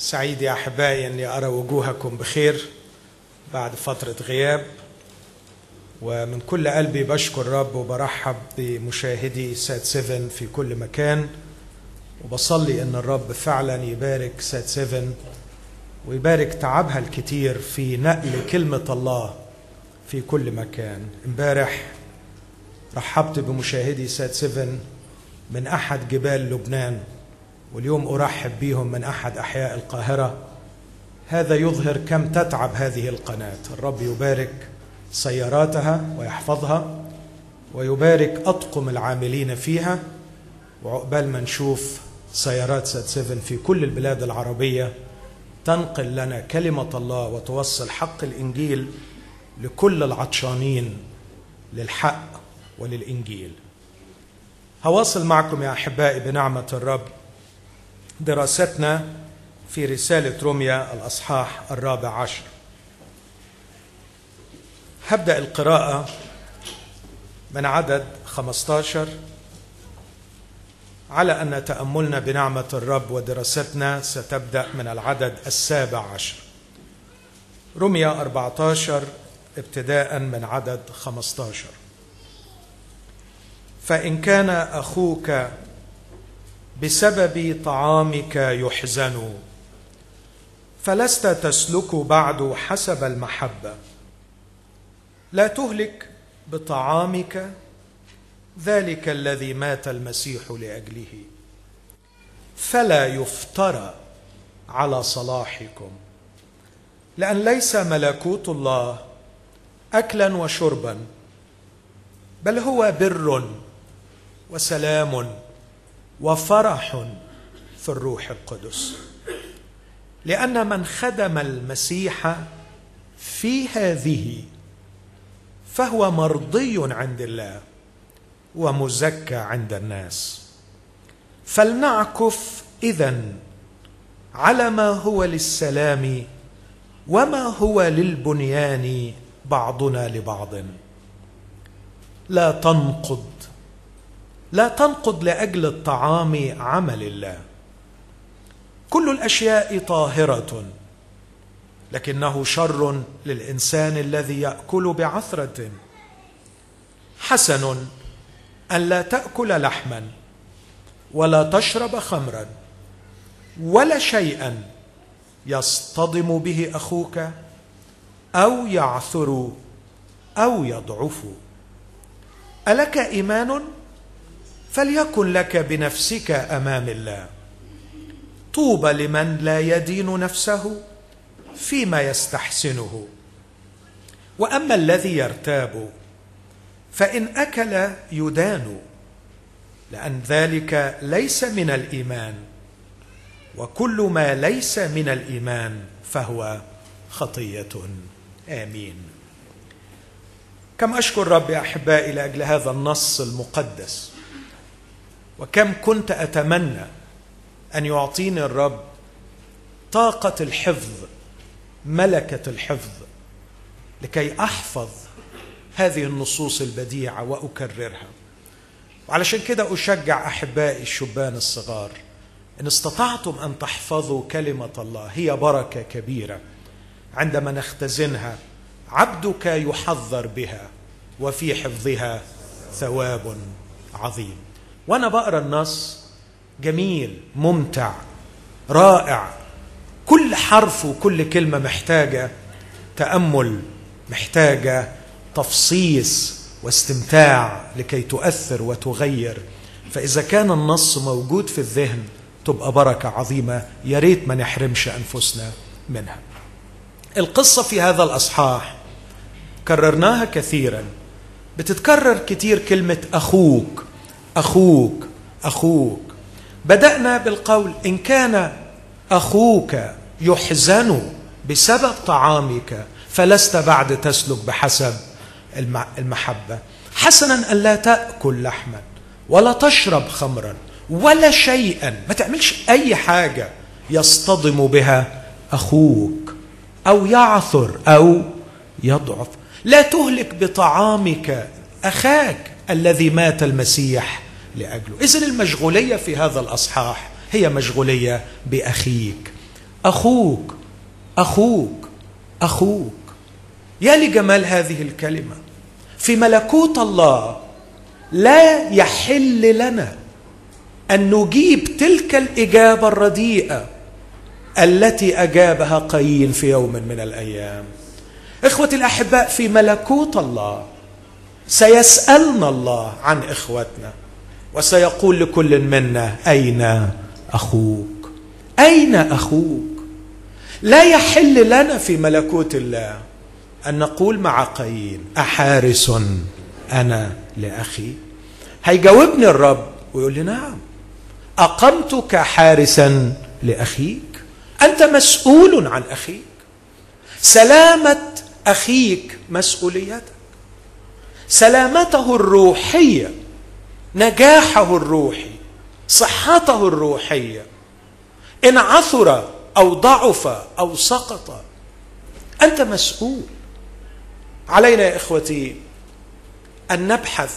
سعيد يا احبائي اني ارى وجوهكم بخير بعد فتره غياب ومن كل قلبي بشكر الرب وبرحب بمشاهدي سات 7 في كل مكان وبصلي ان الرب فعلا يبارك سات 7 ويبارك تعبها الكتير في نقل كلمه الله في كل مكان امبارح رحبت بمشاهدي سات 7 من احد جبال لبنان واليوم ارحب بهم من احد احياء القاهره هذا يظهر كم تتعب هذه القناه الرب يبارك سياراتها ويحفظها ويبارك اطقم العاملين فيها وعقبال ما نشوف سيارات سات 7 في كل البلاد العربيه تنقل لنا كلمه الله وتوصل حق الانجيل لكل العطشانين للحق وللانجيل هواصل معكم يا احبائي بنعمه الرب دراستنا في رساله روميا الاصحاح الرابع عشر هبدا القراءه من عدد 15 على ان تاملنا بنعمه الرب ودراستنا ستبدا من العدد السابع عشر رمية 14 ابتداء من عدد 15 فان كان اخوك بسبب طعامك يحزن فلست تسلك بعد حسب المحبه لا تهلك بطعامك ذلك الذي مات المسيح لاجله فلا يفترى على صلاحكم لان ليس ملكوت الله اكلا وشربا بل هو بر وسلام وفرح في الروح القدس لان من خدم المسيح في هذه فهو مرضي عند الله ومزكى عند الناس فلنعكف اذا على ما هو للسلام وما هو للبنيان بعضنا لبعض لا تنقض لا تنقض لاجل الطعام عمل الله كل الاشياء طاهره لكنه شر للانسان الذي ياكل بعثره حسن ان لا تاكل لحما ولا تشرب خمرا ولا شيئا يصطدم به اخوك او يعثر او يضعف الك ايمان فليكن لك بنفسك امام الله طوبى لمن لا يدين نفسه فيما يستحسنه واما الذي يرتاب فان اكل يدان لان ذلك ليس من الايمان وكل ما ليس من الايمان فهو خطيه امين كم اشكر رب يا احبائي لاجل هذا النص المقدس وكم كنت اتمنى ان يعطيني الرب طاقه الحفظ ملكه الحفظ لكي احفظ هذه النصوص البديعه واكررها وعلشان كده اشجع احبائي الشبان الصغار ان استطعتم ان تحفظوا كلمه الله هي بركه كبيره عندما نختزنها عبدك يحذر بها وفي حفظها ثواب عظيم وانا بقرا النص جميل ممتع رائع كل حرف وكل كلمه محتاجه تامل محتاجه تفصيص واستمتاع لكي تؤثر وتغير فاذا كان النص موجود في الذهن تبقى بركه عظيمه يا ريت ما نحرمش انفسنا منها القصه في هذا الاصحاح كررناها كثيرا بتتكرر كتير كلمه اخوك اخوك اخوك بدانا بالقول ان كان اخوك يحزن بسبب طعامك فلست بعد تسلك بحسب المحبه حسنا ان لا تاكل لحما ولا تشرب خمرا ولا شيئا ما تعملش اي حاجه يصطدم بها اخوك او يعثر او يضعف لا تهلك بطعامك اخاك الذي مات المسيح لاجله اذن المشغوليه في هذا الاصحاح هي مشغوليه باخيك اخوك اخوك اخوك يا لجمال هذه الكلمه في ملكوت الله لا يحل لنا ان نجيب تلك الاجابه الرديئه التي اجابها قايين في يوم من الايام اخوتي الاحباء في ملكوت الله سيسالنا الله عن اخوتنا وسيقول لكل منا اين اخوك اين اخوك لا يحل لنا في ملكوت الله ان نقول مع قايين احارس انا لاخي هيجاوبني الرب ويقول لي نعم اقمتك حارسا لاخيك انت مسؤول عن اخيك سلامه اخيك مسؤوليتك سلامته الروحيه نجاحه الروحي صحته الروحيه ان عثر او ضعف او سقط انت مسؤول علينا يا اخوتي ان نبحث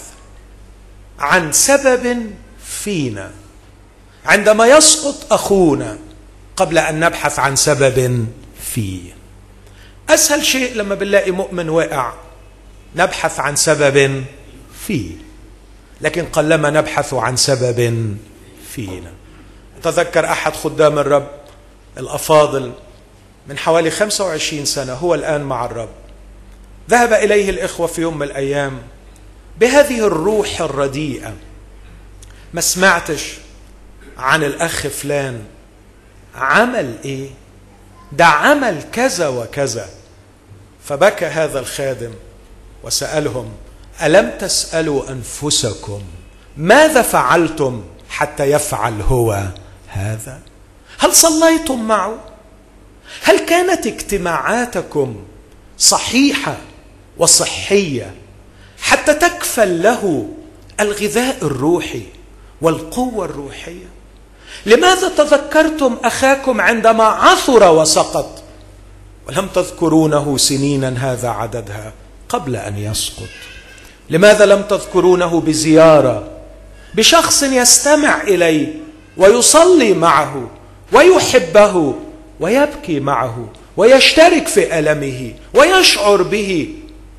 عن سبب فينا عندما يسقط اخونا قبل ان نبحث عن سبب فيه اسهل شيء لما بنلاقي مؤمن واقع نبحث عن سبب فيه لكن قلما نبحث عن سبب فينا تذكر احد خدام الرب الافاضل من حوالي 25 سنه هو الان مع الرب ذهب اليه الاخوه في يوم من الايام بهذه الروح الرديئه ما سمعتش عن الاخ فلان عمل ايه ده عمل كذا وكذا فبكى هذا الخادم وسالهم الم تسالوا انفسكم ماذا فعلتم حتى يفعل هو هذا هل صليتم معه هل كانت اجتماعاتكم صحيحه وصحيه حتى تكفل له الغذاء الروحي والقوه الروحيه لماذا تذكرتم اخاكم عندما عثر وسقط ولم تذكرونه سنينا هذا عددها قبل ان يسقط لماذا لم تذكرونه بزياره بشخص يستمع اليه ويصلي معه ويحبه ويبكي معه ويشترك في المه ويشعر به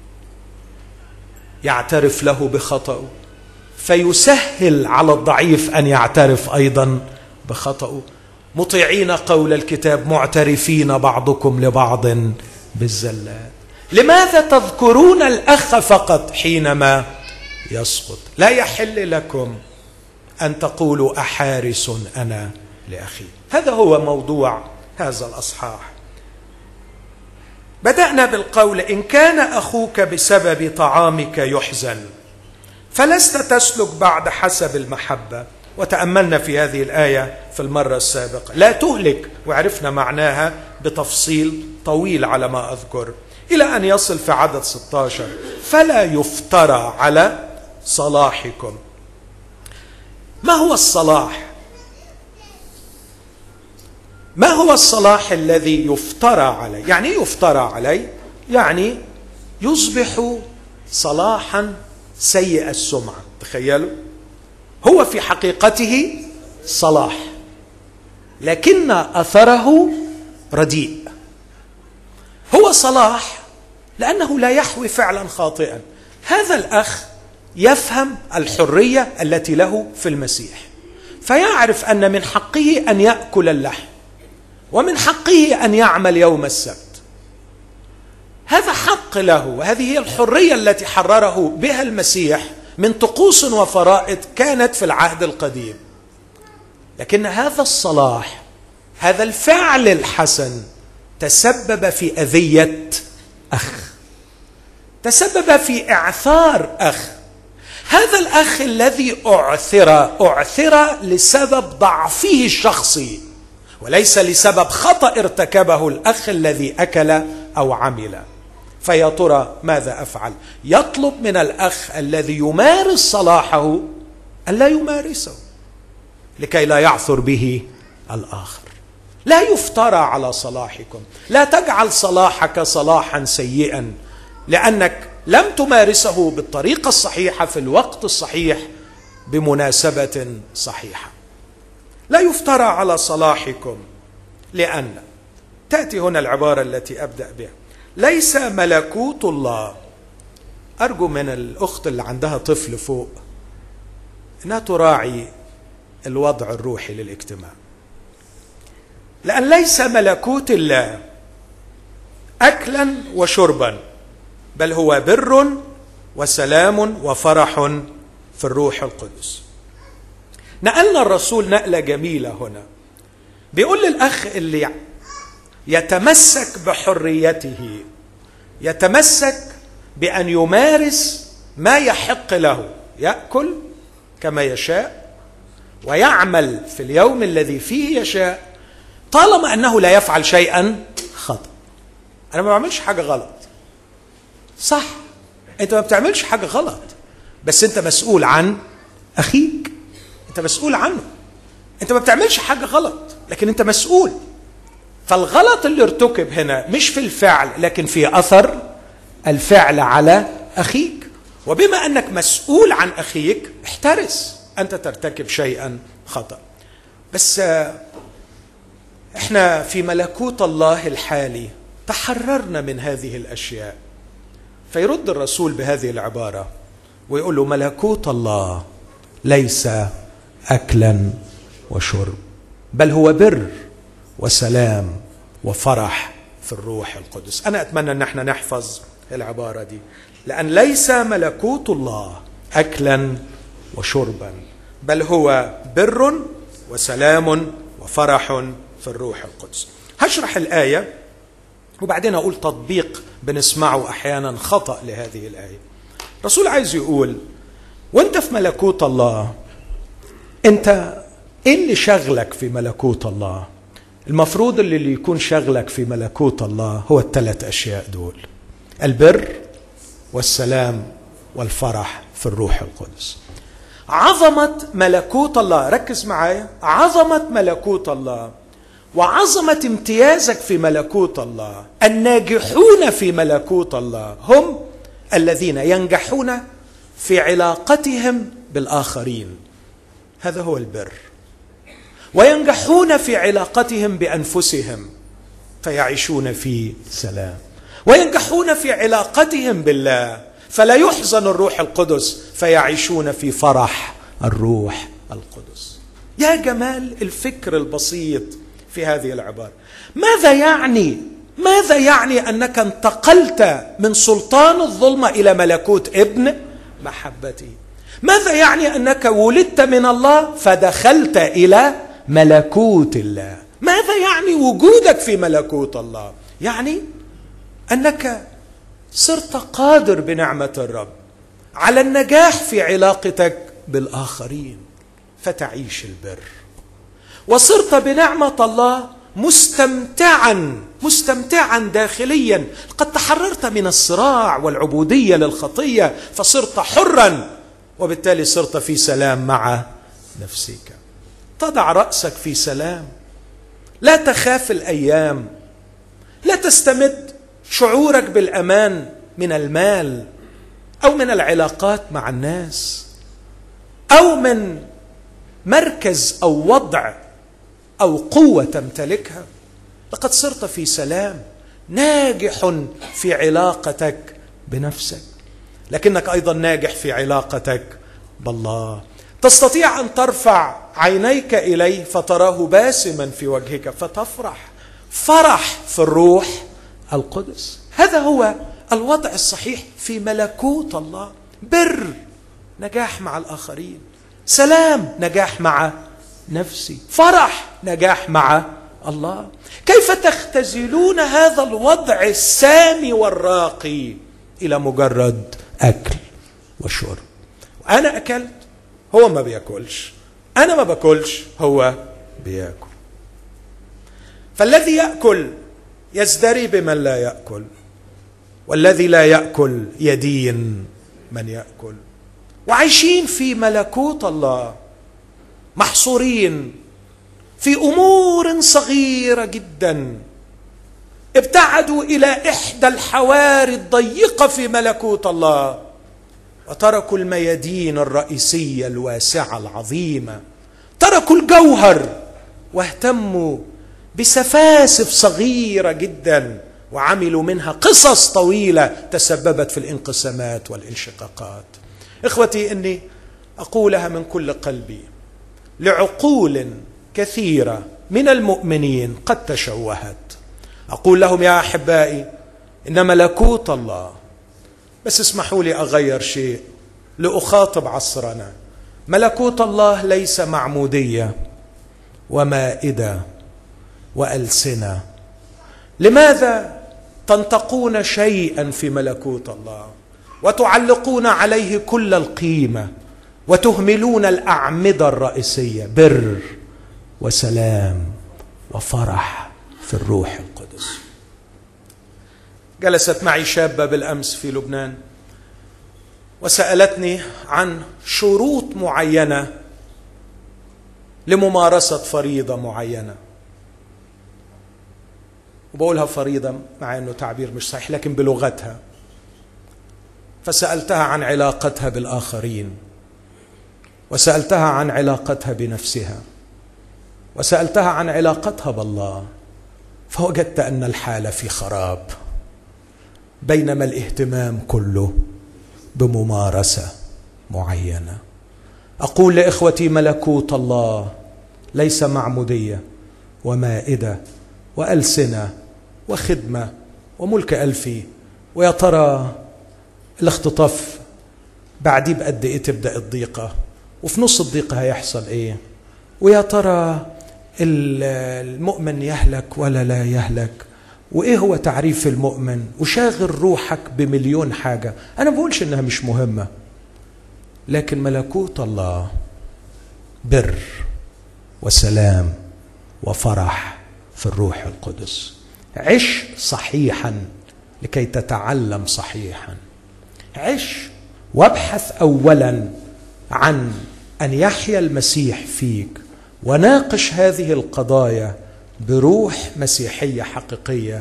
يعترف له بخطأه فيسهل على الضعيف ان يعترف ايضا بخطأه مطيعين قول الكتاب معترفين بعضكم لبعض بالزلات لماذا تذكرون الاخ فقط حينما يسقط لا يحل لكم ان تقولوا احارس انا لاخي هذا هو موضوع هذا الاصحاح بدانا بالقول ان كان اخوك بسبب طعامك يحزن فلست تسلك بعد حسب المحبه وتاملنا في هذه الايه في المره السابقه لا تهلك وعرفنا معناها بتفصيل طويل على ما اذكر الى ان يصل في عدد 16 فلا يفترى على صلاحكم ما هو الصلاح ما هو الصلاح الذي يفترى عليه يعني يفترى عليه يعني يصبح صلاحا سيء السمعه تخيلوا هو في حقيقته صلاح لكن اثره رديء هو صلاح لانه لا يحوي فعلا خاطئا هذا الاخ يفهم الحريه التي له في المسيح فيعرف ان من حقه ان ياكل اللحم ومن حقه ان يعمل يوم السبت هذا حق له وهذه هي الحريه التي حرره بها المسيح من طقوس وفرائض كانت في العهد القديم لكن هذا الصلاح هذا الفعل الحسن تسبب في اذيه اخ تسبب في اعثار اخ هذا الاخ الذي اعثر اعثر لسبب ضعفه الشخصي وليس لسبب خطا ارتكبه الاخ الذي اكل او عمل فيا ترى ماذا افعل يطلب من الاخ الذي يمارس صلاحه الا يمارسه لكي لا يعثر به الاخر لا يفترى على صلاحكم لا تجعل صلاحك صلاحا سيئا لانك لم تمارسه بالطريقه الصحيحه في الوقت الصحيح بمناسبه صحيحه لا يفترى على صلاحكم لان تاتي هنا العباره التي ابدا بها ليس ملكوت الله ارجو من الاخت اللي عندها طفل فوق انها تراعي الوضع الروحي للاجتماع لان ليس ملكوت الله اكلا وشربا بل هو بر وسلام وفرح في الروح القدس نقلنا الرسول نقله جميله هنا بيقول للاخ اللي يتمسك بحريته يتمسك بان يمارس ما يحق له ياكل كما يشاء ويعمل في اليوم الذي فيه يشاء طالما انه لا يفعل شيئا خطا انا ما بعملش حاجه غلط صح انت ما بتعملش حاجه غلط بس انت مسؤول عن اخيك انت مسؤول عنه انت ما بتعملش حاجه غلط لكن انت مسؤول فالغلط اللي ارتكب هنا مش في الفعل لكن في اثر الفعل على اخيك وبما انك مسؤول عن اخيك احترس انت ترتكب شيئا خطا بس احنا في ملكوت الله الحالي تحررنا من هذه الاشياء فيرد الرسول بهذه العباره ويقول له ملكوت الله ليس اكلا وشرب بل هو بر وسلام وفرح في الروح القدس انا اتمنى ان احنا نحفظ العباره دي لان ليس ملكوت الله اكلا وشربا بل هو بر وسلام وفرح في الروح القدس هشرح الايه وبعدين اقول تطبيق بنسمعه احيانا خطا لهذه الايه الرسول عايز يقول وانت في ملكوت الله انت ايه اللي شغلك في ملكوت الله المفروض اللي, اللي يكون شغلك في ملكوت الله هو الثلاث اشياء دول البر والسلام والفرح في الروح القدس عظمه ملكوت الله ركز معايا عظمه ملكوت الله وعظمه امتيازك في ملكوت الله الناجحون في ملكوت الله هم الذين ينجحون في علاقتهم بالاخرين هذا هو البر وينجحون في علاقتهم بانفسهم فيعيشون في سلام وينجحون في علاقتهم بالله فلا يحزن الروح القدس فيعيشون في فرح الروح القدس يا جمال الفكر البسيط في هذه العباره ماذا يعني ماذا يعني انك انتقلت من سلطان الظلمه الى ملكوت ابن محبته ماذا يعني انك ولدت من الله فدخلت الى ملكوت الله ماذا يعني وجودك في ملكوت الله يعني انك صرت قادر بنعمه الرب على النجاح في علاقتك بالاخرين فتعيش البر وصرت بنعمه الله مستمتعا مستمتعا داخليا قد تحررت من الصراع والعبوديه للخطيه فصرت حرا وبالتالي صرت في سلام مع نفسك تضع راسك في سلام لا تخاف الايام لا تستمد شعورك بالامان من المال او من العلاقات مع الناس او من مركز او وضع او قوه تمتلكها لقد صرت في سلام ناجح في علاقتك بنفسك لكنك ايضا ناجح في علاقتك بالله تستطيع ان ترفع عينيك اليه فتراه باسما في وجهك فتفرح فرح في الروح القدس هذا هو الوضع الصحيح في ملكوت الله بر نجاح مع الاخرين سلام نجاح مع نفسي فرح نجاح مع الله كيف تختزلون هذا الوضع السامي والراقي الى مجرد اكل وشرب انا اكلت هو ما بياكلش انا ما باكلش هو بياكل فالذي ياكل يزدري بمن لا ياكل والذي لا ياكل يدين من ياكل وعايشين في ملكوت الله محصورين في امور صغيره جدا ابتعدوا الى احدى الحواري الضيقه في ملكوت الله وتركوا الميادين الرئيسيه الواسعه العظيمه تركوا الجوهر واهتموا بسفاسف صغيره جدا وعملوا منها قصص طويله تسببت في الانقسامات والانشقاقات اخوتي اني اقولها من كل قلبي لعقول كثيره من المؤمنين قد تشوهت اقول لهم يا احبائي ان ملكوت الله بس اسمحوا لي اغير شيء لاخاطب عصرنا ملكوت الله ليس معموديه ومائده والسنه لماذا تنتقون شيئا في ملكوت الله وتعلقون عليه كل القيمه وتهملون الاعمده الرئيسيه بر وسلام وفرح في الروح القدس جلست معي شابه بالامس في لبنان وسالتني عن شروط معينه لممارسه فريضه معينه وبقولها فريضه مع انه تعبير مش صحيح لكن بلغتها فسالتها عن علاقتها بالاخرين وسالتها عن علاقتها بنفسها وسالتها عن علاقتها بالله فوجدت ان الحاله في خراب بينما الاهتمام كله بممارسه معينه اقول لاخوتي ملكوت الله ليس معموديه ومائده والسنه وخدمه وملك الفي ويا ترى الاختطاف بعديه بقد ايه تبدا الضيقه وفي نص الضيقه هيحصل ايه ويا ترى المؤمن يهلك ولا لا يهلك وايه هو تعريف المؤمن وشاغل روحك بمليون حاجه انا بقولش انها مش مهمه لكن ملكوت الله بر وسلام وفرح في الروح القدس عش صحيحا لكي تتعلم صحيحا عش وابحث اولا عن ان يحيا المسيح فيك وناقش هذه القضايا بروح مسيحيه حقيقيه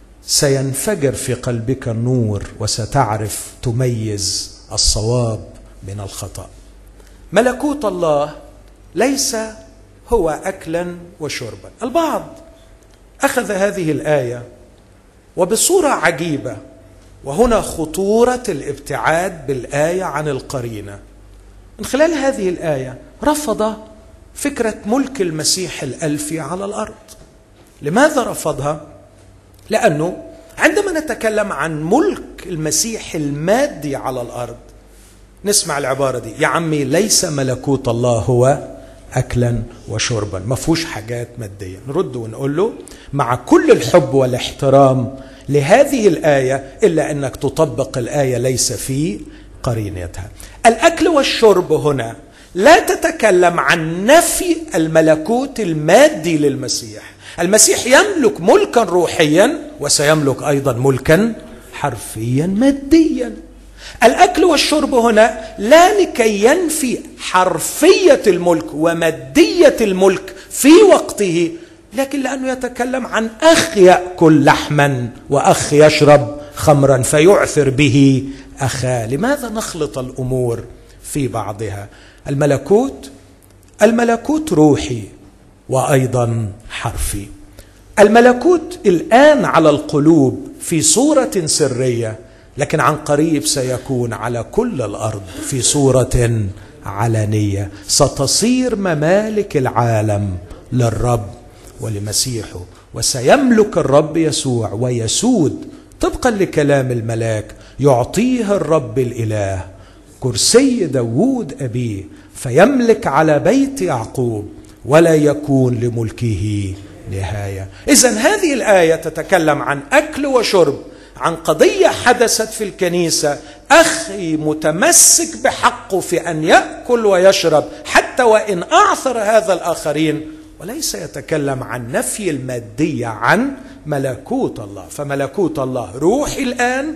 سينفجر في قلبك النور وستعرف تميز الصواب من الخطا ملكوت الله ليس هو اكلا وشربا البعض اخذ هذه الايه وبصوره عجيبه وهنا خطوره الابتعاد بالايه عن القرينه من خلال هذه الايه رفض فكره ملك المسيح الالفي على الارض لماذا رفضها لانه عندما نتكلم عن ملك المسيح المادي على الارض نسمع العباره دي يا عمي ليس ملكوت الله هو اكلا وشربا ما فيهوش حاجات ماديه نرد ونقول له مع كل الحب والاحترام لهذه الايه الا انك تطبق الايه ليس في قرينتها الاكل والشرب هنا لا تتكلم عن نفي الملكوت المادي للمسيح المسيح يملك ملكا روحيا وسيملك ايضا ملكا حرفيا ماديا الاكل والشرب هنا لا لكي ينفي حرفيه الملك وماديه الملك في وقته لكن لانه يتكلم عن اخ ياكل لحما واخ يشرب خمرا فيعثر به اخاه لماذا نخلط الامور في بعضها الملكوت الملكوت روحي وايضا حرفي الملكوت الان على القلوب في صوره سريه لكن عن قريب سيكون على كل الارض في صوره علنيه ستصير ممالك العالم للرب ولمسيحه وسيملك الرب يسوع ويسود طبقا لكلام الملاك يعطيه الرب الاله كرسي داوود ابيه فيملك على بيت يعقوب ولا يكون لملكه نهايه اذا هذه الايه تتكلم عن اكل وشرب عن قضيه حدثت في الكنيسه اخي متمسك بحقه في ان ياكل ويشرب حتى وان اعثر هذا الاخرين وليس يتكلم عن نفي الماديه عن ملكوت الله فملكوت الله روحي الان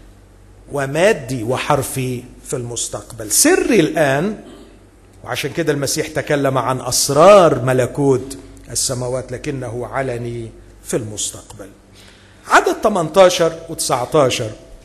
ومادي وحرفي في المستقبل سري الان وعشان كده المسيح تكلم عن اسرار ملكوت السماوات لكنه علني في المستقبل عدد 18 و19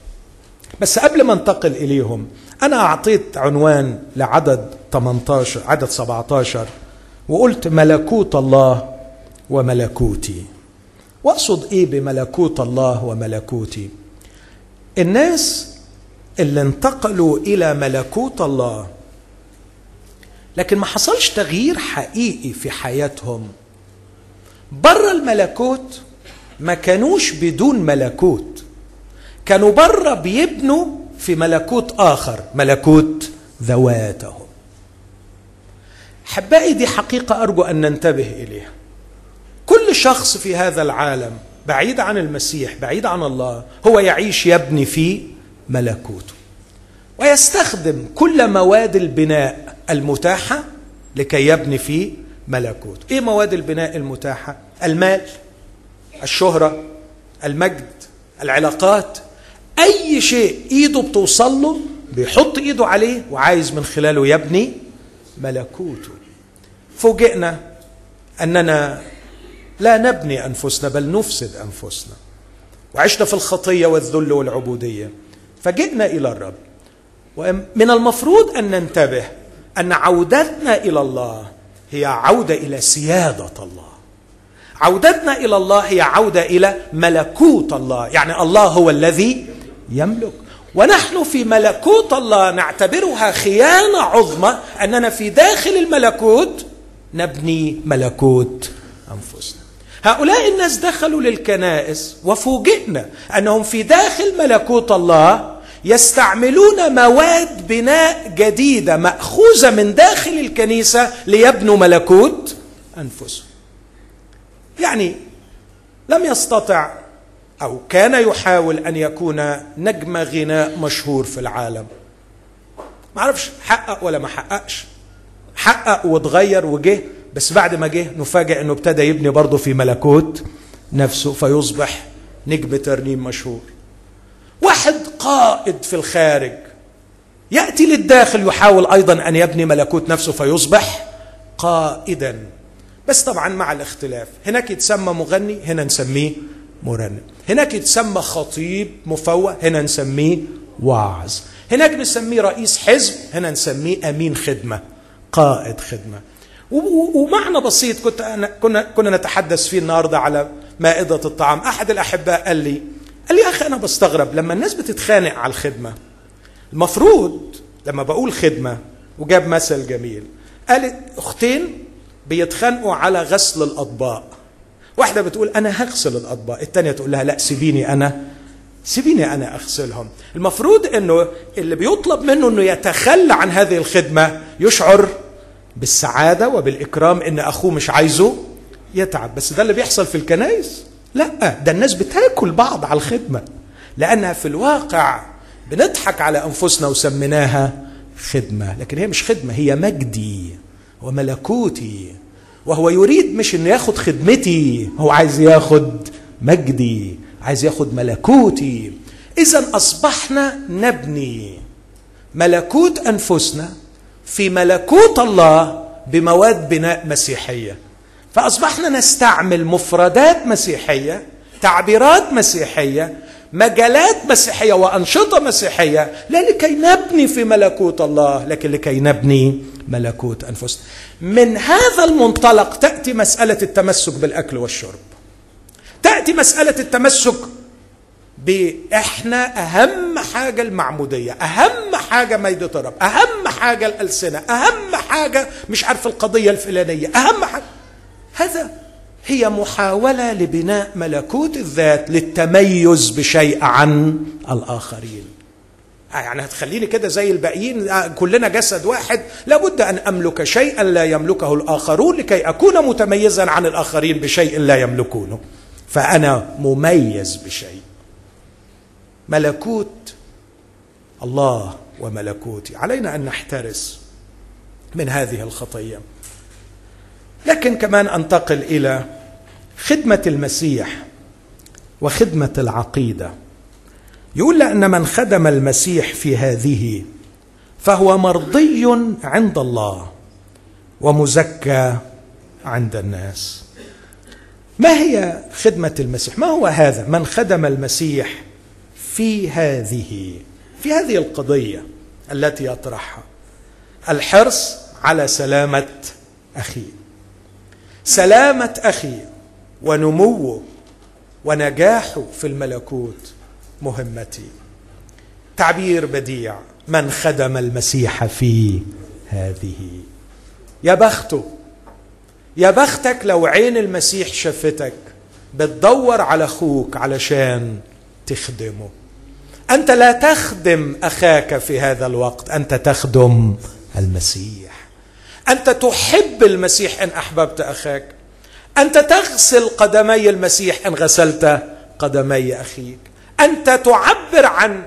بس قبل ما انتقل اليهم انا اعطيت عنوان لعدد 18 عدد 17 وقلت ملكوت الله وملكوتي واقصد ايه بملكوت الله وملكوتي الناس اللي انتقلوا الى ملكوت الله لكن ما حصلش تغيير حقيقي في حياتهم بره الملكوت ما كانوش بدون ملكوت كانوا بره بيبنوا في ملكوت اخر ملكوت ذواتهم احبائي دي حقيقه ارجو ان ننتبه اليها كل شخص في هذا العالم بعيد عن المسيح بعيد عن الله هو يعيش يبني في ملكوته ويستخدم كل مواد البناء المتاحه لكي يبني في ملكوته ايه مواد البناء المتاحه المال الشهره المجد العلاقات اي شيء ايده بتوصل له بيحط ايده عليه وعايز من خلاله يبني ملكوته فوجئنا اننا لا نبني انفسنا بل نفسد انفسنا وعشنا في الخطيه والذل والعبوديه فجئنا الى الرب ومن المفروض ان ننتبه ان عودتنا الى الله هي عوده الى سياده الله عودتنا الى الله هي عوده الى ملكوت الله يعني الله هو الذي يملك ونحن في ملكوت الله نعتبرها خيانه عظمى اننا في داخل الملكوت نبني ملكوت انفسنا هؤلاء الناس دخلوا للكنائس وفوجئنا انهم في داخل ملكوت الله يستعملون مواد بناء جديده ماخوذه من داخل الكنيسه ليبنوا ملكوت انفسهم يعني لم يستطع او كان يحاول ان يكون نجم غناء مشهور في العالم ما اعرفش حقق ولا ما حققش حقق واتغير وجه بس بعد ما جه نفاجئ انه ابتدى يبني برضه في ملكوت نفسه فيصبح نجم ترنيم مشهور واحد قائد في الخارج ياتي للداخل يحاول ايضا ان يبني ملكوت نفسه فيصبح قائدا بس طبعا مع الاختلاف هناك يتسمى مغني هنا نسميه مرنم هناك يتسمى خطيب مفوه هنا نسميه واعظ هناك نسميه رئيس حزب هنا نسميه امين خدمه قائد خدمه ومعنى بسيط كنت أنا كنا كنا نتحدث فيه النهارده على مائده الطعام احد الاحباء قال لي قال لي يا اخي انا بستغرب لما الناس بتتخانق على الخدمه المفروض لما بقول خدمه وجاب مثل جميل قال اختين بيتخانقوا على غسل الاطباق واحده بتقول انا هغسل الاطباق الثانيه تقول لها لا سيبيني انا سيبيني انا اغسلهم المفروض انه اللي بيطلب منه انه يتخلى عن هذه الخدمه يشعر بالسعاده وبالاكرام ان اخوه مش عايزه يتعب بس ده اللي بيحصل في الكنائس لا ده الناس بتاكل بعض على الخدمه لانها في الواقع بنضحك على انفسنا وسميناها خدمه لكن هي مش خدمه هي مجدي وملكوتي وهو يريد مش انه ياخد خدمتي هو عايز ياخد مجدي عايز ياخد ملكوتي اذا اصبحنا نبني ملكوت انفسنا في ملكوت الله بمواد بناء مسيحيه فاصبحنا نستعمل مفردات مسيحيه تعبيرات مسيحيه مجالات مسيحيه وانشطه مسيحيه لا لكي نبني في ملكوت الله لكن لكي نبني ملكوت انفسنا من هذا المنطلق تاتي مساله التمسك بالاكل والشرب تاتي مساله التمسك باحنا اهم حاجه المعموديه اهم حاجه ميدة الرب اهم حاجه الالسنه اهم حاجه مش عارف القضيه الفلانيه اهم حاجه هذا هي محاوله لبناء ملكوت الذات للتميز بشيء عن الاخرين يعني هتخليني كده زي الباقيين كلنا جسد واحد لابد ان املك شيئا لا يملكه الاخرون لكي اكون متميزا عن الاخرين بشيء لا يملكونه فانا مميز بشيء ملكوت الله وملكوتي علينا ان نحترس من هذه الخطيه لكن كمان انتقل الى خدمه المسيح وخدمه العقيده يقول لان من خدم المسيح في هذه فهو مرضي عند الله ومزكى عند الناس ما هي خدمه المسيح ما هو هذا من خدم المسيح في هذه في هذه القضيه التي يطرحها الحرص على سلامه اخيه سلامه اخي ونموه ونجاحه في الملكوت مهمتي تعبير بديع من خدم المسيح في هذه يا بخته يا بختك لو عين المسيح شفتك بتدور على اخوك علشان تخدمه انت لا تخدم اخاك في هذا الوقت انت تخدم المسيح انت تحب المسيح ان احببت اخاك انت تغسل قدمي المسيح ان غسلت قدمي اخيك انت تعبر عن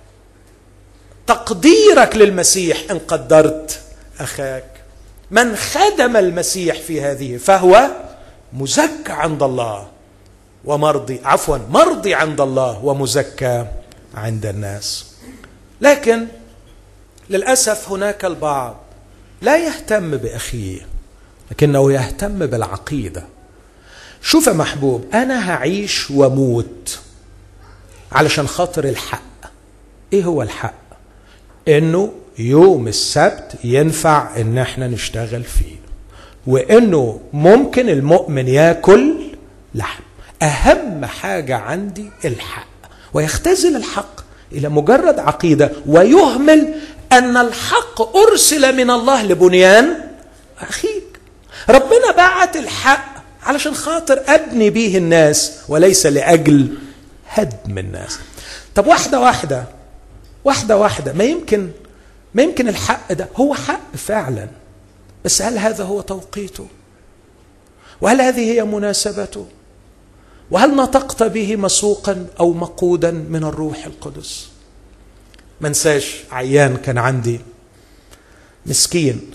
تقديرك للمسيح ان قدرت اخاك من خدم المسيح في هذه فهو مزكى عند الله ومرضي عفوا مرضي عند الله ومزكى عند الناس لكن للاسف هناك البعض لا يهتم باخيه لكنه يهتم بالعقيده شوف يا محبوب انا هعيش واموت علشان خاطر الحق ايه هو الحق انه يوم السبت ينفع ان احنا نشتغل فيه وانه ممكن المؤمن ياكل لحم اهم حاجه عندي الحق ويختزل الحق الى مجرد عقيده ويهمل ان الحق ارسل من الله لبنيان اخيك ربنا بعت الحق علشان خاطر ابني به الناس وليس لاجل هدم الناس طب واحده واحده واحده واحده ما يمكن ما يمكن الحق ده هو حق فعلا بس هل هذا هو توقيته وهل هذه هي مناسبته وهل نطقت به مسوقا او مقودا من الروح القدس منساش عيان كان عندي مسكين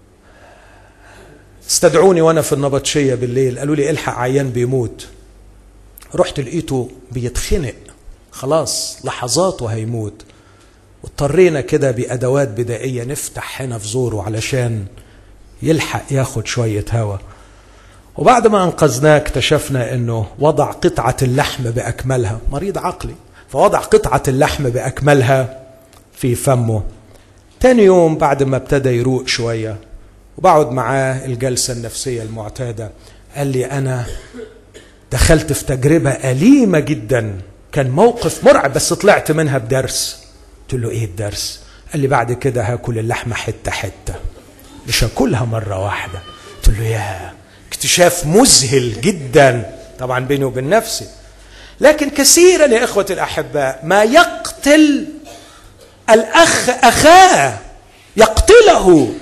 استدعوني وانا في النبطشيه بالليل قالوا لي الحق عيان بيموت رحت لقيته بيتخنق خلاص لحظات وهيموت واضطرينا كده بادوات بدائيه نفتح هنا في زوره علشان يلحق ياخد شويه هواء وبعد ما انقذناه اكتشفنا انه وضع قطعه اللحم باكملها مريض عقلي فوضع قطعه اللحم باكملها في فمه تاني يوم بعد ما ابتدى يروق شويه وبقعد معاه الجلسه النفسيه المعتاده قال لي انا دخلت في تجربه اليمه جدا كان موقف مرعب بس طلعت منها بدرس قلت له ايه الدرس قال لي بعد كده هاكل اللحمه حته حته مش هاكلها مره واحده قلت له يا اكتشاف مذهل جدا طبعا بيني وبين نفسي لكن كثيرا يا اخوتي الاحباء ما يقتل الاخ اخاه يقتله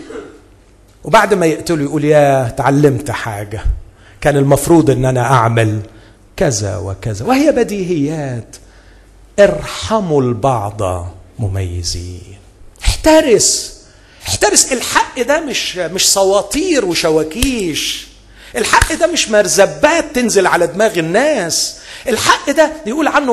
وبعد ما يقتله يقول يا تعلمت حاجه كان المفروض ان انا اعمل كذا وكذا وهي بديهيات ارحموا البعض مميزين احترس احترس الحق ده مش مش سواطير وشواكيش الحق ده مش مرزبات تنزل على دماغ الناس الحق ده يقول عنه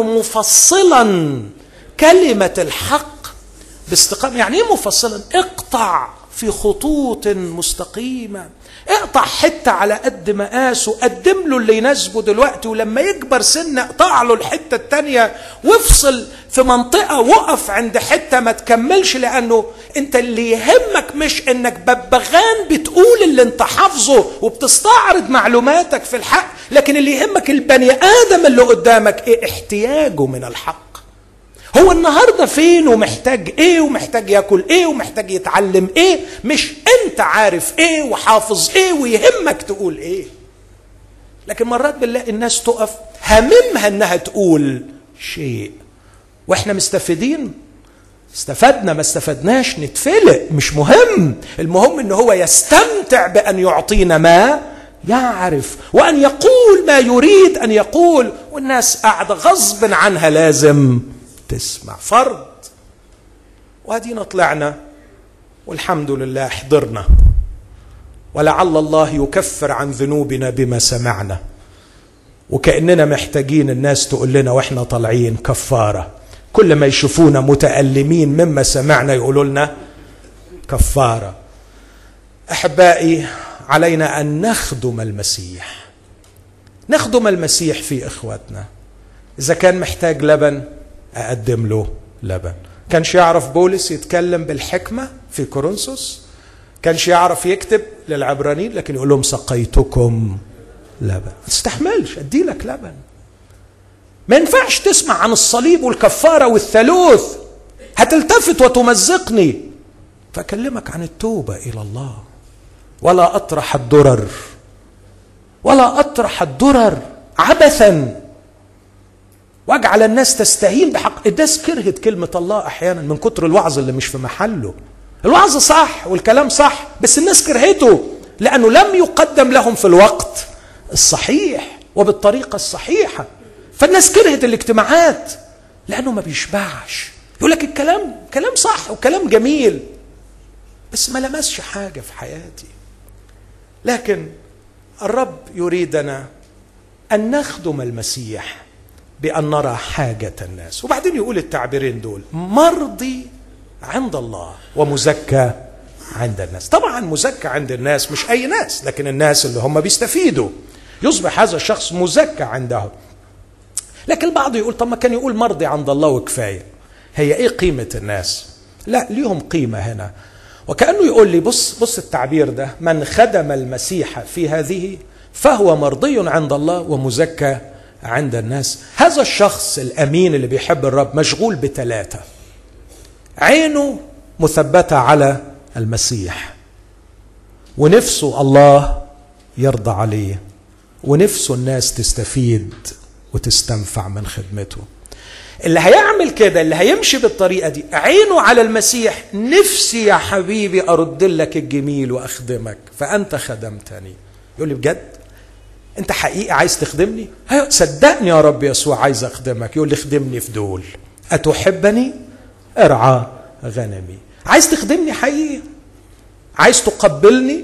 مفصلا كلمة الحق باستقامة يعني ايه مفصلا اقطع في خطوط مستقيمة اقطع حتة على قد مقاسه قدم له اللي يناسبه دلوقتي ولما يكبر سنة اقطع له الحتة التانية وافصل في منطقة وقف عند حتة ما تكملش لأنه انت اللي يهمك مش انك ببغان بتقول اللي انت حافظه وبتستعرض معلوماتك في الحق لكن اللي يهمك البني آدم اللي قدامك ايه احتياجه من الحق هو النهارده فين ومحتاج ايه ومحتاج ياكل ايه ومحتاج يتعلم ايه مش انت عارف ايه وحافظ ايه ويهمك تقول ايه لكن مرات بنلاقي الناس تقف هممها انها تقول شيء واحنا مستفيدين استفدنا ما استفدناش نتفلق مش مهم المهم ان هو يستمتع بان يعطينا ما يعرف وان يقول ما يريد ان يقول والناس قاعده غصب عنها لازم تسمع فرض وادينا طلعنا والحمد لله حضرنا ولعل الله يكفر عن ذنوبنا بما سمعنا وكاننا محتاجين الناس تقول لنا واحنا طالعين كفاره كل ما يشوفونا متالمين مما سمعنا يقولوا لنا كفاره احبائي علينا ان نخدم المسيح نخدم المسيح في اخواتنا اذا كان محتاج لبن اقدم له لبن كانش يعرف بولس يتكلم بالحكمه في كورنثوس كانش يعرف يكتب للعبرانيين لكن يقول لهم سقيتكم لبن ما تستحملش ادي لك لبن ما ينفعش تسمع عن الصليب والكفاره والثالوث هتلتفت وتمزقني فاكلمك عن التوبه الى الله ولا اطرح الدرر ولا اطرح الدرر عبثا واجعل الناس تستهين بحق الناس كرهت كلمه الله احيانا من كتر الوعظ اللي مش في محله الوعظ صح والكلام صح بس الناس كرهته لانه لم يقدم لهم في الوقت الصحيح وبالطريقه الصحيحه فالناس كرهت الاجتماعات لانه ما بيشبعش يقول لك الكلام كلام صح وكلام جميل بس ما لمسش حاجه في حياتي لكن الرب يريدنا ان نخدم المسيح بان نرى حاجه الناس وبعدين يقول التعبيرين دول مرضي عند الله ومزكى عند الناس طبعا مزكى عند الناس مش اي ناس لكن الناس اللي هم بيستفيدوا يصبح هذا الشخص مزكى عندهم لكن البعض يقول طب ما كان يقول مرضي عند الله وكفايه هي ايه قيمه الناس لا ليهم قيمه هنا وكانه يقول لي بص بص التعبير ده من خدم المسيح في هذه فهو مرضي عند الله ومزكى عند الناس هذا الشخص الامين اللي بيحب الرب مشغول بثلاثه عينه مثبته على المسيح ونفسه الله يرضى عليه ونفسه الناس تستفيد وتستنفع من خدمته اللي هيعمل كده اللي هيمشي بالطريقة دي عينه على المسيح نفسي يا حبيبي أرد لك الجميل وأخدمك فأنت خدمتني يقول لي بجد أنت حقيقي عايز تخدمني أيوة صدقني يا رب يسوع عايز أخدمك يقول لي خدمني في دول أتحبني ارعى غنمي عايز تخدمني حقيقي عايز تقبلني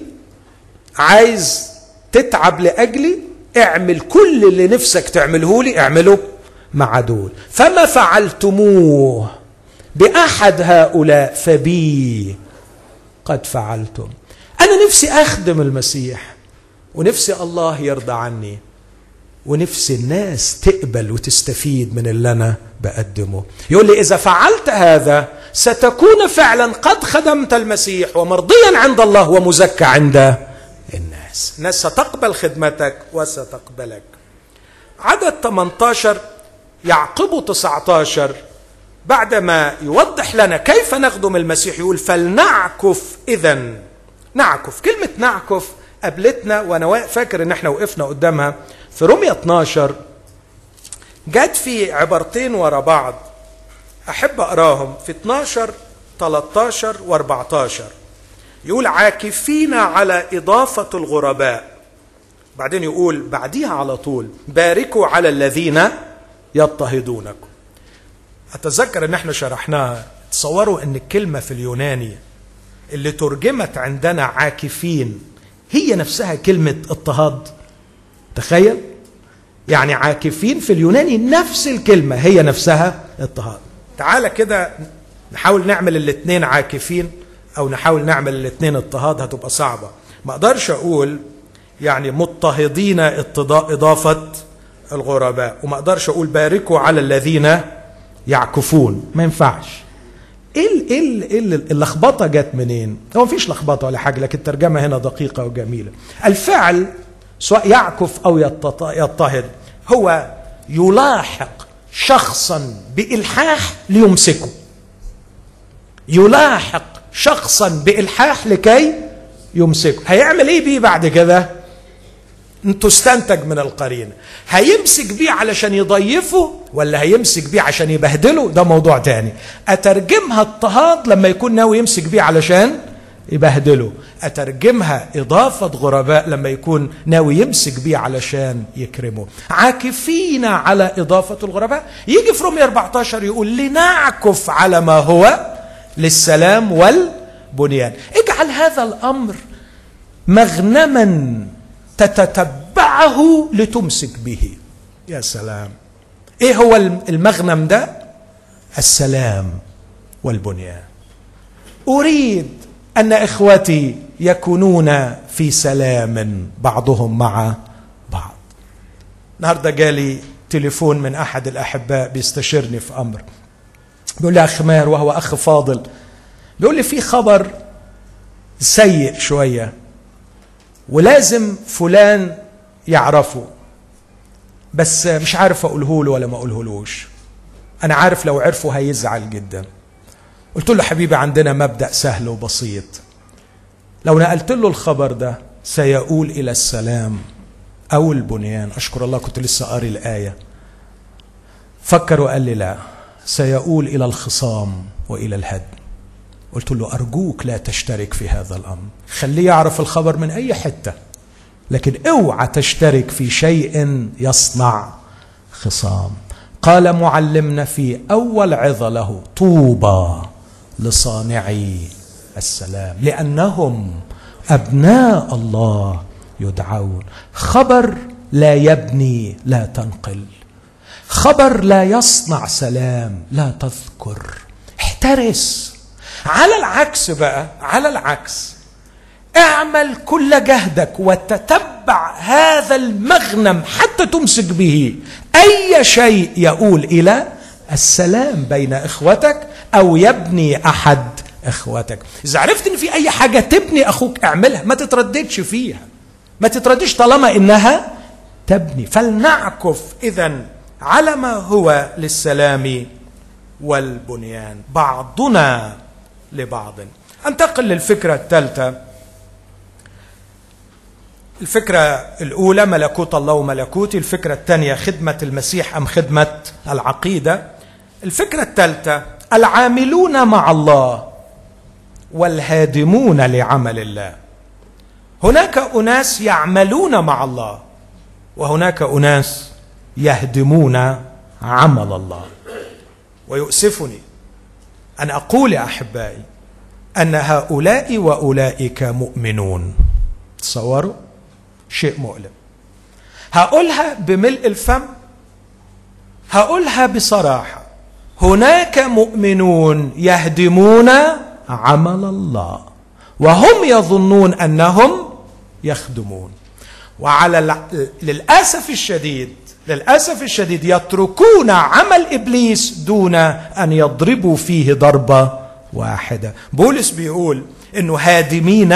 عايز تتعب لاجلي اعمل كل اللي نفسك تعمله لي اعمله مع دول فما فعلتموه باحد هؤلاء فبي قد فعلتم انا نفسي اخدم المسيح ونفسي الله يرضى عني ونفسي الناس تقبل وتستفيد من اللي انا بقدمه يقول لي اذا فعلت هذا ستكون فعلا قد خدمت المسيح ومرضيا عند الله ومزكى عند الناس الناس ستقبل خدمتك وستقبلك عدد 18 يعقبه 19 بعدما يوضح لنا كيف نخدم المسيح يقول فلنعكف اذا نعكف كلمه نعكف قابلتنا وانا فاكر ان احنا وقفنا قدامها في رومية 12 جت في عبارتين ورا بعض احب اقراهم في 12 13 و14 يقول عاكفين على اضافه الغرباء بعدين يقول بعديها على طول باركوا على الذين يضطهدونكم اتذكر ان احنا شرحناها تصوروا ان الكلمه في اليوناني اللي ترجمت عندنا عاكفين هي نفسها كلمه اضطهاد تخيل يعني عاكفين في اليوناني نفس الكلمه هي نفسها اضطهاد تعالى كده نحاول نعمل الاثنين عاكفين او نحاول نعمل الاثنين اضطهاد هتبقى صعبه ما اقدرش اقول يعني مضطهدين اضافه الغرباء وما اقدرش اقول باركوا على الذين يعكفون ما ينفعش ايه ايه ايه اللخبطه جت منين؟ هو مفيش لخبطه ولا حاجه لكن الترجمه هنا دقيقه وجميله. الفعل سواء يعكف او يضطهد هو يلاحق شخصا بالحاح ليمسكه. يلاحق شخصا بالحاح لكي يمسكه، هيعمل ايه بيه بعد كده؟ تستنتج من القرينة هيمسك بيه علشان يضيفه ولا هيمسك بيه عشان يبهدله ده موضوع تاني أترجمها اضطهاد لما يكون ناوي يمسك بيه علشان يبهدله أترجمها إضافة غرباء لما يكون ناوي يمسك بيه علشان يكرمه عاكفين على إضافة الغرباء يجي في رومية 14 يقول لنعكف على ما هو للسلام والبنيان اجعل هذا الأمر مغنما تتتبعه لتمسك به يا سلام ايه هو المغنم ده السلام والبنيان اريد ان اخوتي يكونون في سلام بعضهم مع بعض النهارده جالي تليفون من احد الاحباء بيستشيرني في امر بيقول لي اخ ماهر وهو اخ فاضل بيقول لي في خبر سيء شويه ولازم فلان يعرفه بس مش عارف اقوله له ولا ما اقولهولوش انا عارف لو عرفه هيزعل جدا قلت له حبيبي عندنا مبدا سهل وبسيط لو نقلت له الخبر ده سيؤول الى السلام او البنيان اشكر الله كنت لسه قاري الايه فكر وقال لي لا سيؤول الى الخصام والى الهدم قلت له ارجوك لا تشترك في هذا الامر خليه يعرف الخبر من اي حته لكن اوعى تشترك في شيء يصنع خصام قال معلمنا في اول عظه له طوبى لصانعي السلام لانهم ابناء الله يدعون خبر لا يبني لا تنقل خبر لا يصنع سلام لا تذكر احترس على العكس بقى على العكس اعمل كل جهدك وتتبع هذا المغنم حتى تمسك به اي شيء يؤول الى السلام بين اخوتك او يبني احد اخوتك اذا عرفت ان في اي حاجه تبني اخوك اعملها ما تترددش فيها ما تترددش طالما انها تبني فلنعكف اذا على ما هو للسلام والبنيان بعضنا لبعض انتقل للفكره الثالثه الفكرة الأولى ملكوت الله وملكوتي الفكرة الثانية خدمة المسيح أم خدمة العقيدة الفكرة الثالثة العاملون مع الله والهادمون لعمل الله هناك أناس يعملون مع الله وهناك أناس يهدمون عمل الله ويؤسفني أن أقول يا أحبائي أن هؤلاء وأولئك مؤمنون تصوروا شيء مؤلم هقولها بملء الفم هقولها بصراحه هناك مؤمنون يهدمون عمل الله وهم يظنون انهم يخدمون وعلى للاسف الشديد للاسف الشديد يتركون عمل ابليس دون ان يضربوا فيه ضربه واحده بولس بيقول انه هادمين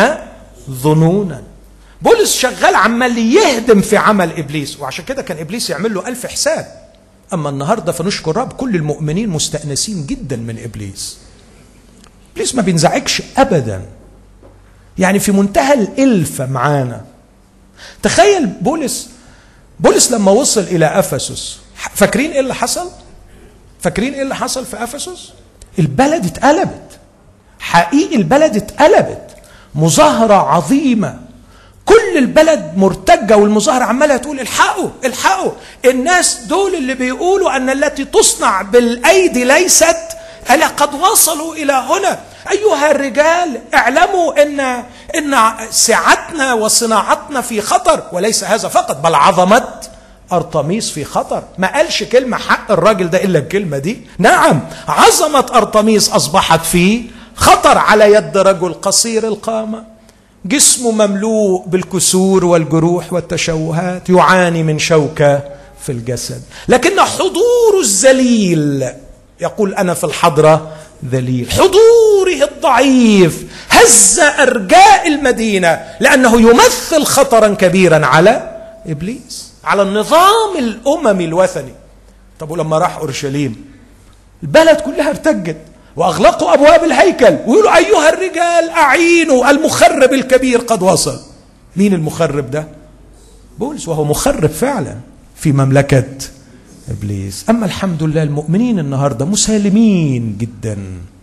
ظنونا بولس شغال عمال يهدم في عمل ابليس وعشان كده كان ابليس يعمل له الف حساب اما النهارده فنشكر رب كل المؤمنين مستانسين جدا من ابليس ابليس ما بينزعجش ابدا يعني في منتهى الالفه معانا تخيل بولس بولس لما وصل الى افسس فاكرين ايه اللي حصل فاكرين ايه اللي حصل في افسس البلد اتقلبت حقيقي البلد اتقلبت مظاهره عظيمه كل البلد مرتجه والمظاهره عماله تقول الحقوا الحقوا الناس دول اللي بيقولوا ان التي تصنع بالايدي ليست الا قد وصلوا الى هنا ايها الرجال اعلموا ان ان سعتنا وصناعتنا في خطر وليس هذا فقط بل عظمه ارطميس في خطر ما قالش كلمه حق الراجل ده الا الكلمه دي نعم عظمه ارطميس اصبحت في خطر على يد رجل قصير القامه جسمه مملوء بالكسور والجروح والتشوهات يعاني من شوكه في الجسد لكن حضور الذليل يقول انا في الحضره ذليل حضوره الضعيف هز ارجاء المدينه لانه يمثل خطرا كبيرا على ابليس على النظام الاممي الوثني طب ولما راح اورشليم البلد كلها ارتجت واغلقوا ابواب الهيكل ويقولوا ايها الرجال اعينوا المخرب الكبير قد وصل مين المخرب ده بولس وهو مخرب فعلا في مملكه ابليس اما الحمد لله المؤمنين النهارده مسالمين جدا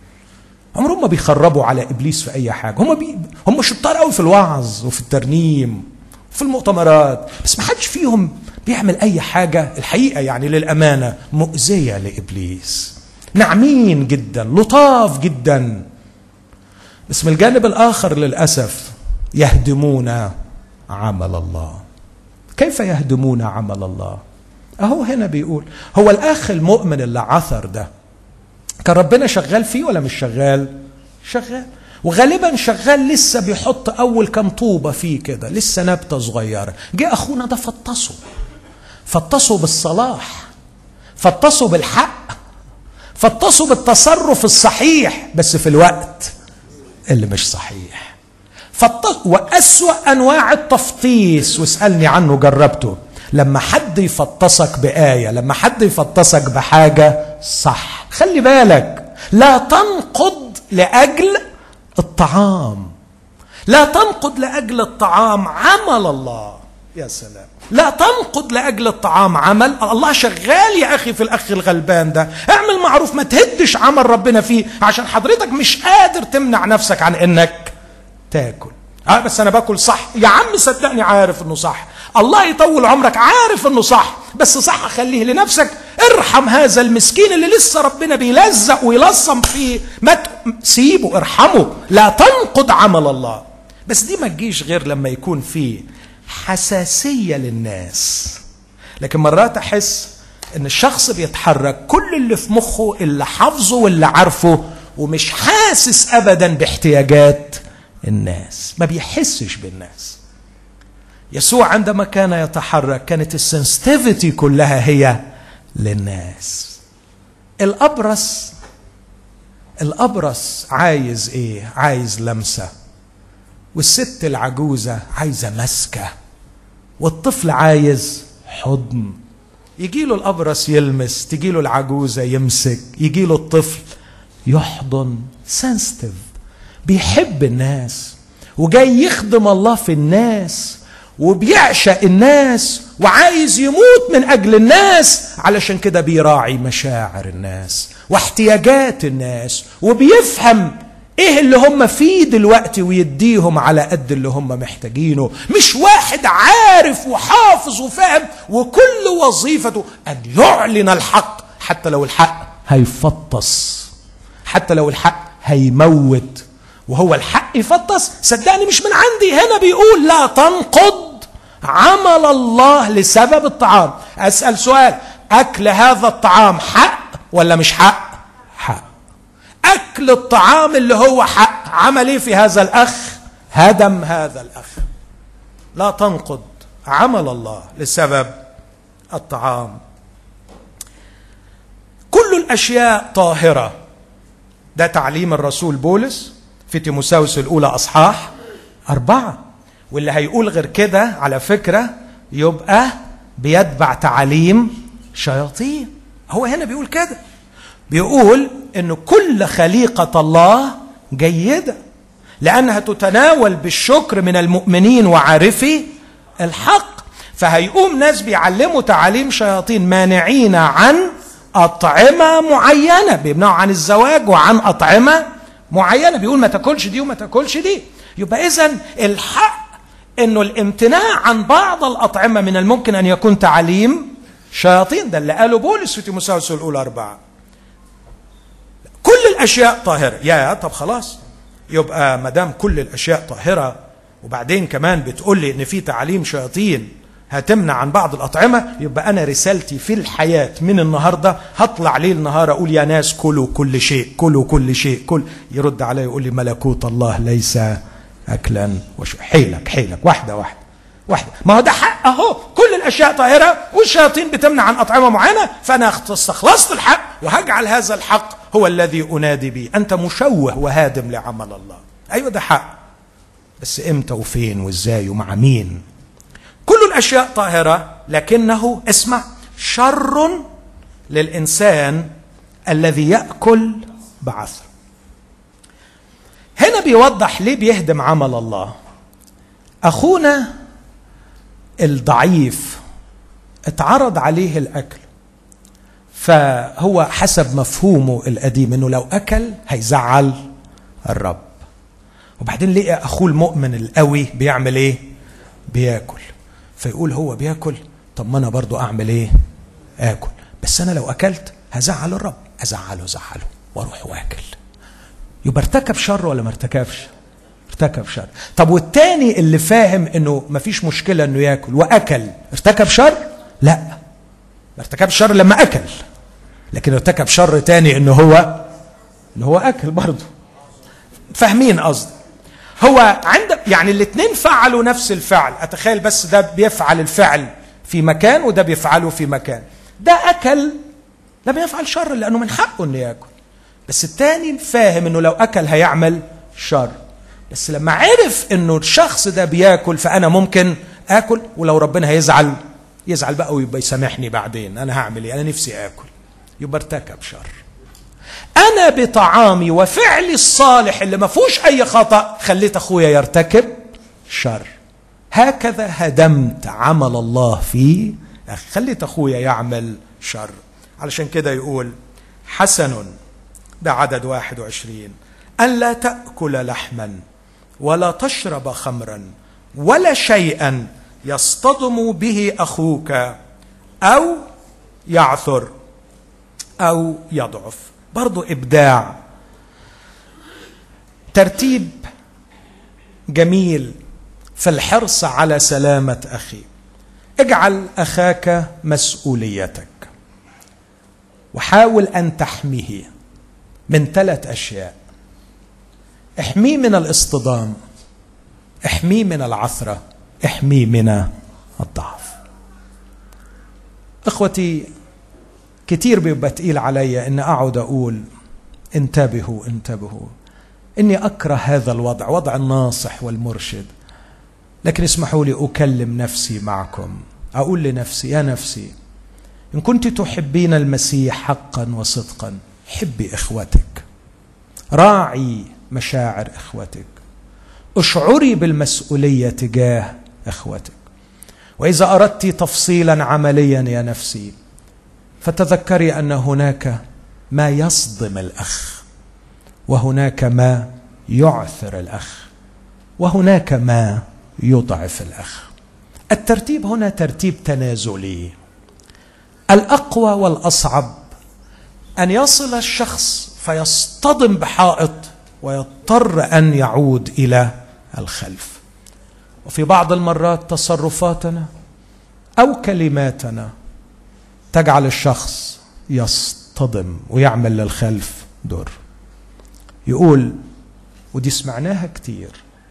عمرهم ما بيخربوا على ابليس في اي حاجه هم بي... هم شطار قوي في الوعظ وفي الترنيم وفي المؤتمرات بس ما حدش فيهم بيعمل اي حاجه الحقيقه يعني للامانه مؤذيه لابليس ناعمين جدا لطاف جدا بس من الجانب الاخر للاسف يهدمون عمل الله كيف يهدمون عمل الله اهو هنا بيقول هو الاخ المؤمن اللي عثر ده كان ربنا شغال فيه ولا مش شغال شغال وغالبا شغال لسه بيحط اول كام طوبه فيه كده لسه نبته صغيره جه اخونا ده فطسه فطسه بالصلاح فطسه بالحق فطسه بالتصرف الصحيح بس في الوقت اللي مش صحيح فطس وأسوأ أنواع التفطيس واسألني عنه جربته لما حد يفطسك بآية لما حد يفطسك بحاجة صح خلي بالك لا تنقض لأجل الطعام لا تنقض لأجل الطعام عمل الله يا سلام لا تنقض لاجل الطعام عمل الله شغال يا اخي في الاخ الغلبان ده اعمل معروف ما تهدش عمل ربنا فيه عشان حضرتك مش قادر تمنع نفسك عن انك تاكل اه بس انا باكل صح يا عم صدقني عارف انه صح الله يطول عمرك عارف انه صح بس صح خليه لنفسك ارحم هذا المسكين اللي لسه ربنا بيلزق ويلصم فيه ما سيبه ارحمه لا تنقض عمل الله بس دي ما تجيش غير لما يكون فيه حساسيه للناس لكن مرات احس ان الشخص بيتحرك كل اللي في مخه اللي حافظه واللي عارفه ومش حاسس ابدا باحتياجات الناس ما بيحسش بالناس يسوع عندما كان يتحرك كانت السنسيتيفيتي كلها هي للناس الابرص الابرص عايز ايه عايز لمسه والست العجوزه عايزه مسكه والطفل عايز حضن يجي له الابرص يلمس تجي له العجوزه يمسك يجي له الطفل يحضن سنسيتيف بيحب الناس وجاي يخدم الله في الناس وبيعشق الناس وعايز يموت من اجل الناس علشان كده بيراعي مشاعر الناس واحتياجات الناس وبيفهم ايه اللي هم فيه دلوقتي ويديهم على قد اللي هم محتاجينه مش واحد عارف وحافظ وفاهم وكل وظيفته ان يعلن الحق حتى لو الحق هيفطس حتى لو الحق هيموت وهو الحق يفطس صدقني مش من عندي هنا بيقول لا تنقض عمل الله لسبب الطعام اسال سؤال اكل هذا الطعام حق ولا مش حق حق اكل الطعام اللي هو حق عمل ايه في هذا الاخ هدم هذا الاخ لا تنقض عمل الله لسبب الطعام كل الاشياء طاهره ده تعليم الرسول بولس في تيموساوس الاولى اصحاح اربعه واللي هيقول غير كده على فكره يبقى بيتبع تعاليم شياطين هو هنا بيقول كده بيقول ان كل خليقه الله جيده لانها تتناول بالشكر من المؤمنين وعارفي الحق فهيقوم ناس بيعلموا تعاليم شياطين مانعين عن اطعمه معينه بيمنعوا عن الزواج وعن اطعمه معينه بيقول ما تاكلش دي وما تاكلش دي يبقى اذا الحق انه الامتناع عن بعض الاطعمه من الممكن ان يكون تعاليم شياطين ده اللي قاله بولس في تيموثاوس الاولى اربعه كل الاشياء طاهره يا طب خلاص يبقى ما دام كل الاشياء طاهره وبعدين كمان بتقول لي ان في تعاليم شياطين هتمنع عن بعض الاطعمه يبقى انا رسالتي في الحياه من النهارده هطلع ليل نهار اقول يا ناس كلوا كل شيء كلوا كل شيء كل يرد علي يقول لي ملكوت الله ليس اكلا وش حيلك حيلك واحده واحده واحده ما هو ده حق اهو كل الاشياء طاهره والشياطين بتمنع عن اطعمه معينه فانا استخلصت الحق وهجعل هذا الحق هو الذي انادي به انت مشوه وهادم لعمل الله ايوه ده حق بس امتى وفين وازاي ومع مين كل الاشياء طاهره لكنه اسمع شر للانسان الذي ياكل بعثر هنا بيوضح ليه بيهدم عمل الله اخونا الضعيف اتعرض عليه الاكل فهو حسب مفهومه القديم انه لو اكل هيزعل الرب وبعدين لقى اخوه المؤمن القوي بيعمل ايه بياكل فيقول هو بياكل طب ما انا برضو اعمل ايه اكل بس انا لو اكلت هزعل الرب ازعله زعله واروح واكل يبقى ارتكب شر ولا ما ارتكبش ارتكب شر طب والتاني اللي فاهم انه مفيش مشكله انه ياكل واكل ارتكب شر لا ما ارتكبش شر لما اكل لكن ارتكب شر تاني انه هو اللي هو اكل برضه فاهمين قصدي هو عند يعني الاثنين فعلوا نفس الفعل اتخيل بس ده بيفعل الفعل في مكان وده بيفعله في مكان ده اكل لم يفعل شر لانه من حقه انه ياكل بس الثاني فاهم انه لو اكل هيعمل شر بس لما عرف انه الشخص ده بياكل فانا ممكن اكل ولو ربنا هيزعل يزعل بقى ويبقى يسامحني بعدين انا هعمل ايه انا نفسي اكل يبقى ارتكب شر انا بطعامي وفعلي الصالح اللي ما فيهوش اي خطا خليت اخويا يرتكب شر هكذا هدمت عمل الله في خليت اخويا يعمل شر علشان كده يقول حسن ده عدد واحد وعشرين أن لا تأكل لحما ولا تشرب خمرا ولا شيئا يصطدم به أخوك أو يعثر أو يضعف برضو إبداع ترتيب جميل في الحرص على سلامة أخي اجعل أخاك مسؤوليتك وحاول أن تحميه من ثلاث أشياء احميه من الاصطدام احميه من العثرة احميه من الضعف اخوتي كتير بيبقى تقيل عليا ان اقعد اقول انتبهوا انتبهوا اني اكره هذا الوضع وضع الناصح والمرشد لكن اسمحوا لي اكلم نفسي معكم اقول لنفسي يا نفسي ان كنت تحبين المسيح حقا وصدقا حبي اخوتك راعي مشاعر اخوتك اشعري بالمسؤوليه تجاه اخوتك واذا اردت تفصيلا عمليا يا نفسي فتذكري ان هناك ما يصدم الاخ وهناك ما يعثر الاخ وهناك ما يضعف الاخ الترتيب هنا ترتيب تنازلي الاقوى والاصعب ان يصل الشخص فيصطدم بحائط ويضطر ان يعود الى الخلف وفي بعض المرات تصرفاتنا او كلماتنا تجعل الشخص يصطدم ويعمل للخلف دور يقول ودي سمعناها كتير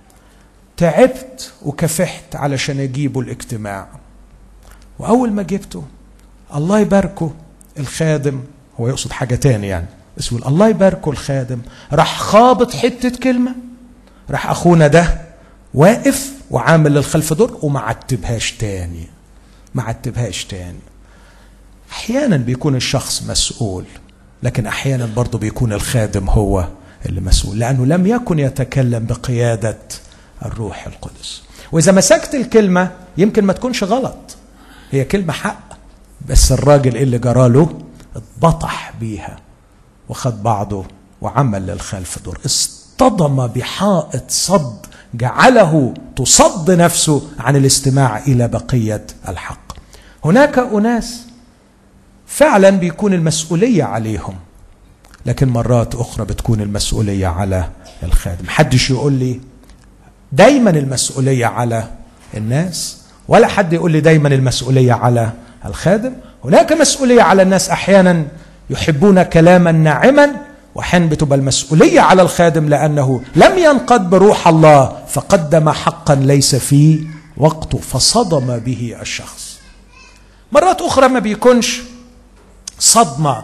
تعبت وكفحت علشان اجيبه الاجتماع واول ما جبته الله يباركه الخادم هو يقصد حاجة تاني يعني بس يقول الله يباركه الخادم راح خابط حتة كلمة راح أخونا ده واقف وعامل للخلف دور وما عتبهاش تاني ما عتبهاش تاني أحيانا بيكون الشخص مسؤول لكن أحيانا برضه بيكون الخادم هو اللي مسؤول لأنه لم يكن يتكلم بقيادة الروح القدس وإذا مسكت الكلمة يمكن ما تكونش غلط هي كلمة حق بس الراجل اللي جراله اتبطح بيها وخد بعضه وعمل للخلف دور اصطدم بحائط صد جعله تصد نفسه عن الاستماع الى بقيه الحق هناك اناس فعلا بيكون المسؤوليه عليهم لكن مرات اخرى بتكون المسؤوليه على الخادم حدش يقول لي دايما المسؤوليه على الناس ولا حد يقول لي دايما المسؤوليه على الخادم هناك مسؤوليه على الناس احيانا يحبون كلاما ناعما واحيانا بتبقى المسؤوليه على الخادم لانه لم ينقض بروح الله فقدم حقا ليس في وقته فصدم به الشخص مرات اخرى ما بيكونش صدمه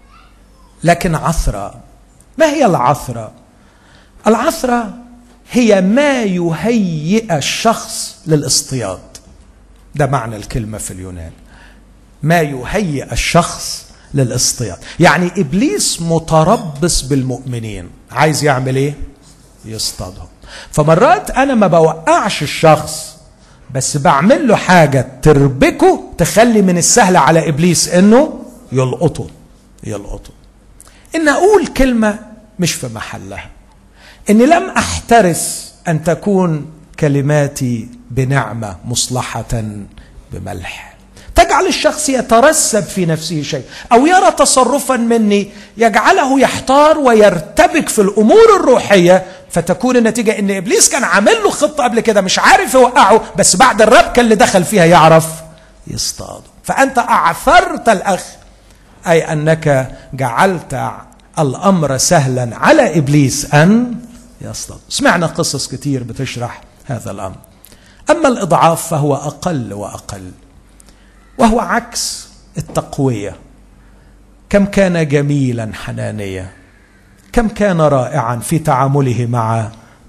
لكن عثره ما هي العثره العثره هي ما يهيئ الشخص للاصطياد ده معنى الكلمه في اليونان ما يهيئ الشخص للاصطياد يعني ابليس متربص بالمؤمنين عايز يعمل ايه يصطادهم فمرات انا ما بوقعش الشخص بس بعمل له حاجه تربكه تخلي من السهل على ابليس انه يلقطه يلقطه ان اقول كلمه مش في محلها اني لم احترس ان تكون كلماتي بنعمه مصلحه بملح تجعل الشخص يترسب في نفسه شيء او يرى تصرفا مني يجعله يحتار ويرتبك في الامور الروحيه فتكون النتيجه ان ابليس كان عامل له خطه قبل كده مش عارف يوقعه بس بعد الربكه اللي دخل فيها يعرف يصطاده فانت اعثرت الاخ اي انك جعلت الامر سهلا على ابليس ان يصطاد سمعنا قصص كتير بتشرح هذا الامر اما الاضعاف فهو اقل واقل وهو عكس التقويه كم كان جميلا حنانيا كم كان رائعا في تعامله مع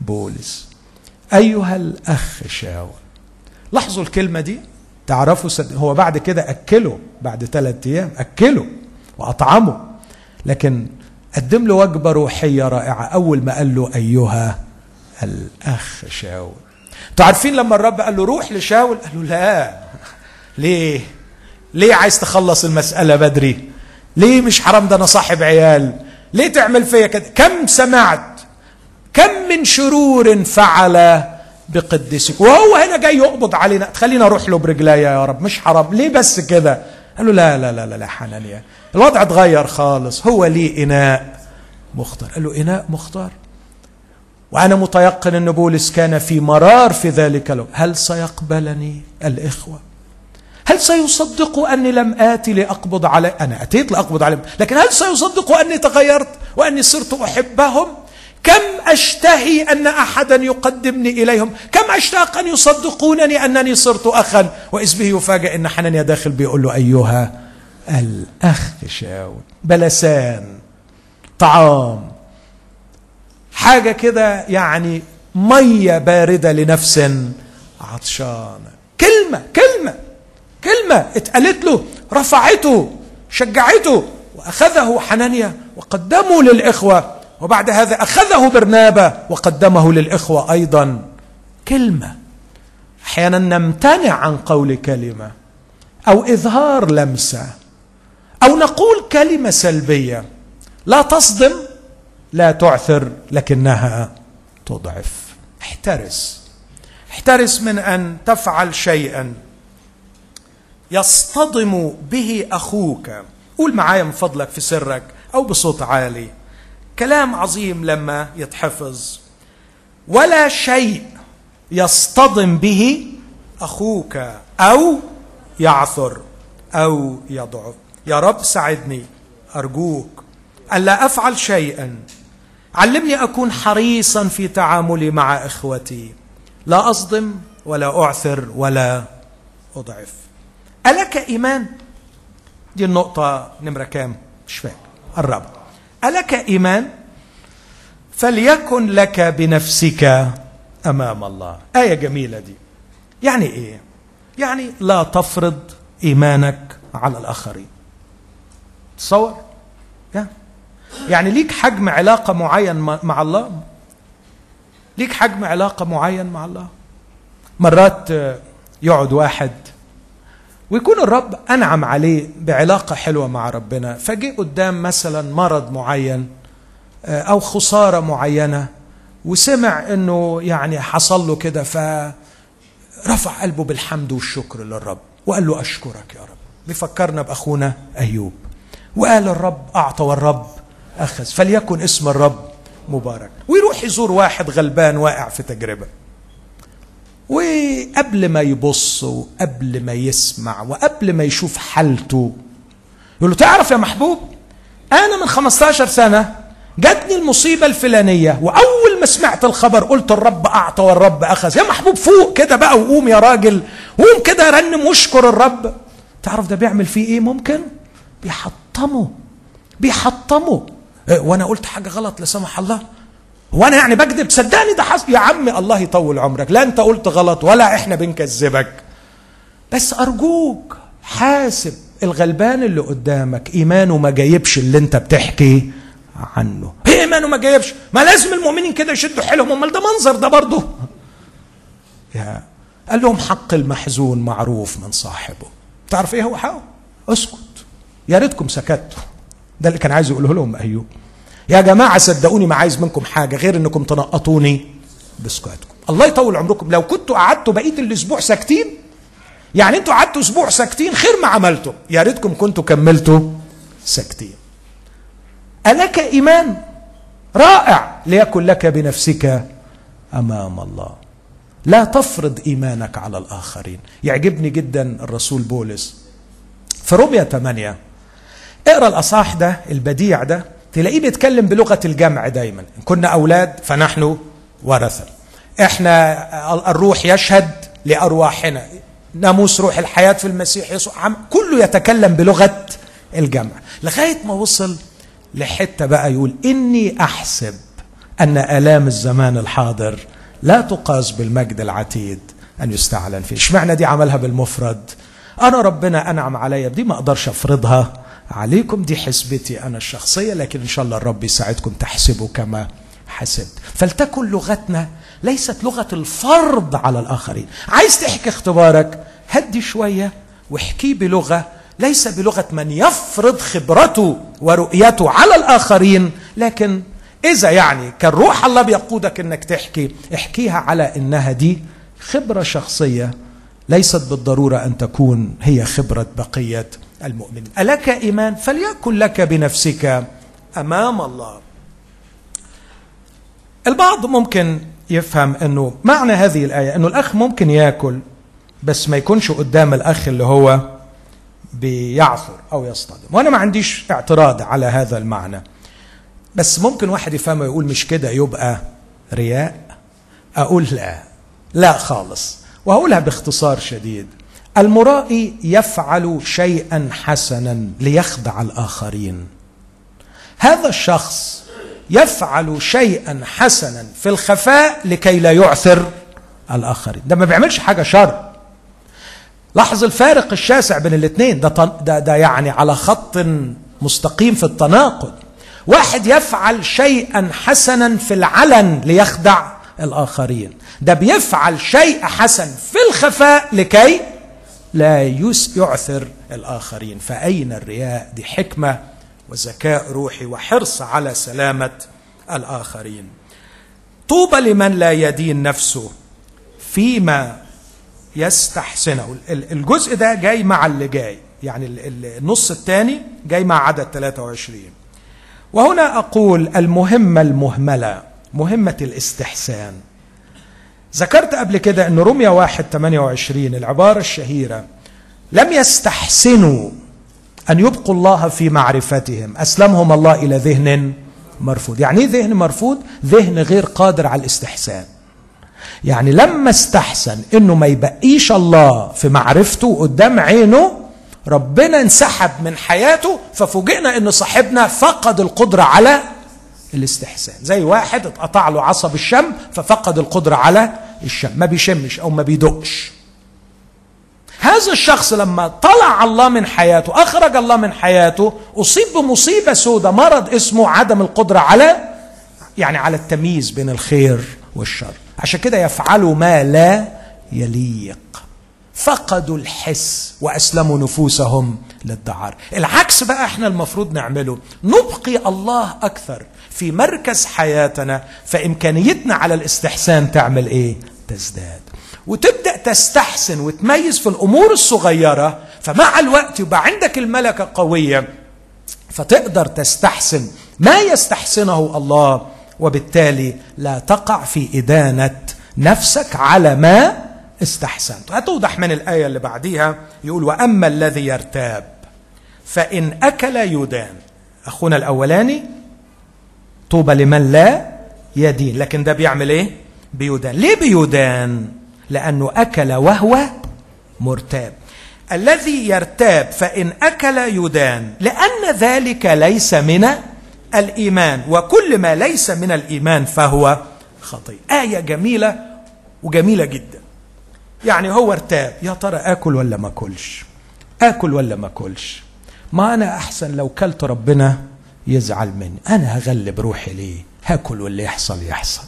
بولس ايها الاخ شاول لاحظوا الكلمه دي تعرفوا سد... هو بعد كده اكله بعد ثلاثة ايام اكله واطعمه لكن قدم له وجبه روحيه رائعه اول ما قال له ايها الاخ شاول انتوا عارفين لما الرب قال له روح لشاول قال له لا ليه ليه عايز تخلص المساله بدري ليه مش حرام ده انا صاحب عيال ليه تعمل فيا كده كم سمعت كم من شرور فعل بقدسك وهو هنا جاي يقبض علينا تخلينا اروح له برجليا يا رب مش حرام ليه بس كده قال له لا لا لا لا, لا حنانيا الوضع اتغير خالص هو ليه اناء مختار قال له اناء مختار وانا متيقن ان بولس كان في مرار في ذلك الوقت هل سيقبلني الاخوه هل سيصدقوا اني لم اتي لاقبض علي انا اتيت لاقبض عليهم لكن هل سيصدقوا اني تغيرت واني صرت احبهم كم اشتهي ان احدا يقدمني اليهم كم اشتاق ان يصدقونني انني صرت اخا واذ به يفاجئ ان حنانيا داخل بيقول له ايها الاخ شاول بلسان طعام حاجه كده يعني ميه بارده لنفس عطشانه كلمه كلمه كلمه اتقالت له رفعته شجعته واخذه حنانيا وقدمه للاخوه وبعد هذا اخذه برنابه وقدمه للاخوه ايضا كلمه احيانا نمتنع عن قول كلمه او اظهار لمسه او نقول كلمه سلبيه لا تصدم لا تعثر لكنها تضعف احترس احترس من ان تفعل شيئا يصطدم به اخوك قول معايا من فضلك في سرك او بصوت عالي كلام عظيم لما يتحفظ ولا شيء يصطدم به اخوك او يعثر او يضعف يا رب ساعدني ارجوك الا افعل شيئا علمني اكون حريصا في تعاملي مع اخوتي لا اصدم ولا اعثر ولا اضعف الك ايمان دي النقطه نمره كام مش فاهم الرابع الك ايمان فليكن لك بنفسك امام الله ايه جميله دي يعني ايه يعني لا تفرض ايمانك على الاخرين تصور يعني يعني ليك حجم علاقة معين مع الله ليك حجم علاقة معين مع الله مرات يقعد واحد ويكون الرب أنعم عليه بعلاقة حلوة مع ربنا فجي قدام مثلا مرض معين أو خسارة معينة وسمع أنه يعني حصل له كده فرفع قلبه بالحمد والشكر للرب وقال له أشكرك يا رب بيفكرنا بأخونا أيوب وقال الرب أعطى والرب أخذ فليكن اسم الرب مبارك ويروح يزور واحد غلبان واقع في تجربة وقبل ما يبص وقبل ما يسمع وقبل ما يشوف حالته يقول له تعرف يا محبوب أنا من 15 سنة جاتني المصيبة الفلانية وأول ما سمعت الخبر قلت الرب أعطى والرب أخذ يا محبوب فوق كده بقى وقوم يا راجل قوم كده رنم واشكر الرب تعرف ده بيعمل فيه إيه ممكن بيحطمه بيحطمه وانا قلت حاجه غلط لا سمح الله وانا يعني بكذب صدقني ده حصل يا عمي الله يطول عمرك لا انت قلت غلط ولا احنا بنكذبك بس ارجوك حاسب الغلبان اللي قدامك ايمانه ما جايبش اللي انت بتحكي عنه ايه ايمانه ما جايبش ما لازم المؤمنين كده يشدوا حيلهم امال ده منظر ده برضه يا قال لهم حق المحزون معروف من صاحبه تعرف ايه هو حقه اسكت يا ريتكم سكتوا ده اللي كان عايز يقوله لهم ايوب يا جماعه صدقوني ما عايز منكم حاجه غير انكم تنقطوني بسكاتكم الله يطول عمركم لو كنتوا قعدتوا بقيه الاسبوع ساكتين يعني انتوا قعدتوا اسبوع ساكتين خير ما عملتم يا ريتكم كنتوا كملتوا ساكتين الك ايمان رائع ليكن لك بنفسك امام الله لا تفرض ايمانك على الاخرين يعجبني جدا الرسول بولس في روميا 8 اقرا الاصحاح ده البديع ده تلاقيه بيتكلم بلغه الجمع دايما ان كنا اولاد فنحن ورثه احنا الروح يشهد لارواحنا ناموس روح الحياه في المسيح يسوع كله يتكلم بلغه الجمع لغايه ما وصل لحته بقى يقول اني احسب ان الام الزمان الحاضر لا تقاس بالمجد العتيد ان يستعلن فيه اشمعنى دي عملها بالمفرد انا ربنا انعم عليا بدي ما اقدرش افرضها عليكم دي حسبتي انا الشخصيه لكن ان شاء الله الرب يساعدكم تحسبوا كما حسبت فلتكن لغتنا ليست لغه الفرض على الاخرين عايز تحكي اختبارك هدي شويه واحكيه بلغه ليس بلغه من يفرض خبرته ورؤيته على الاخرين لكن اذا يعني كان روح الله بيقودك انك تحكي احكيها على انها دي خبره شخصيه ليست بالضروره ان تكون هي خبره بقيه المؤمنين الك ايمان فليكن لك بنفسك امام الله البعض ممكن يفهم انه معنى هذه الايه انه الاخ ممكن ياكل بس ما يكونش قدام الاخ اللي هو بيعثر او يصطدم وانا ما عنديش اعتراض على هذا المعنى بس ممكن واحد يفهم ويقول مش كده يبقى رياء اقول لا لا خالص وهقولها باختصار شديد المرائي يفعل شيئا حسنا ليخدع الاخرين هذا الشخص يفعل شيئا حسنا في الخفاء لكي لا يعثر الاخرين ده ما بيعملش حاجه شر لاحظ الفارق الشاسع بين الاثنين ده, ده, ده يعني على خط مستقيم في التناقض واحد يفعل شيئا حسنا في العلن ليخدع الاخرين ده بيفعل شيء حسن في الخفاء لكي لا يعثر الاخرين فاين الرياء دي حكمه وذكاء روحي وحرص على سلامه الاخرين طوبى لمن لا يدين نفسه فيما يستحسنه الجزء ده جاي مع اللي جاي يعني النص الثاني جاي مع عدد 23 وهنا اقول المهمه المهمله مهمه الاستحسان ذكرت قبل كده ان روميا واحد 28 العباره الشهيره لم يستحسنوا ان يبقوا الله في معرفتهم اسلمهم الله الى ذهن مرفوض يعني ايه ذهن مرفوض ذهن غير قادر على الاستحسان يعني لما استحسن انه ما يبقيش الله في معرفته قدام عينه ربنا انسحب من حياته ففوجئنا ان صاحبنا فقد القدره على الاستحسان زي واحد اتقطع له عصب الشم ففقد القدره على الشم ما بيشمش او ما بيدقش هذا الشخص لما طلع الله من حياته اخرج الله من حياته اصيب بمصيبه سوداء مرض اسمه عدم القدره على يعني على التمييز بين الخير والشر عشان كده يفعلوا ما لا يليق فقدوا الحس واسلموا نفوسهم للدعار العكس بقى احنا المفروض نعمله نبقي الله اكثر في مركز حياتنا فامكانيتنا على الاستحسان تعمل ايه تزداد وتبدا تستحسن وتميز في الامور الصغيره فمع الوقت يبقى عندك الملكه قويه فتقدر تستحسن ما يستحسنه الله وبالتالي لا تقع في ادانه نفسك على ما استحسنت هتوضح من الايه اللي بعديها يقول واما الذي يرتاب فان اكل يدان اخونا الاولاني طوبى لمن لا يدين لكن ده بيعمل ايه بيدان ليه بيدان لانه اكل وهو مرتاب الذي يرتاب فان اكل يدان لان ذلك ليس من الايمان وكل ما ليس من الايمان فهو خطيه ايه جميله وجميله جدا يعني هو ارتاب يا ترى اكل ولا ما اكلش اكل ولا ما اكلش ما انا احسن لو كلت ربنا يزعل مني انا هغلب روحي ليه هاكل واللي يحصل يحصل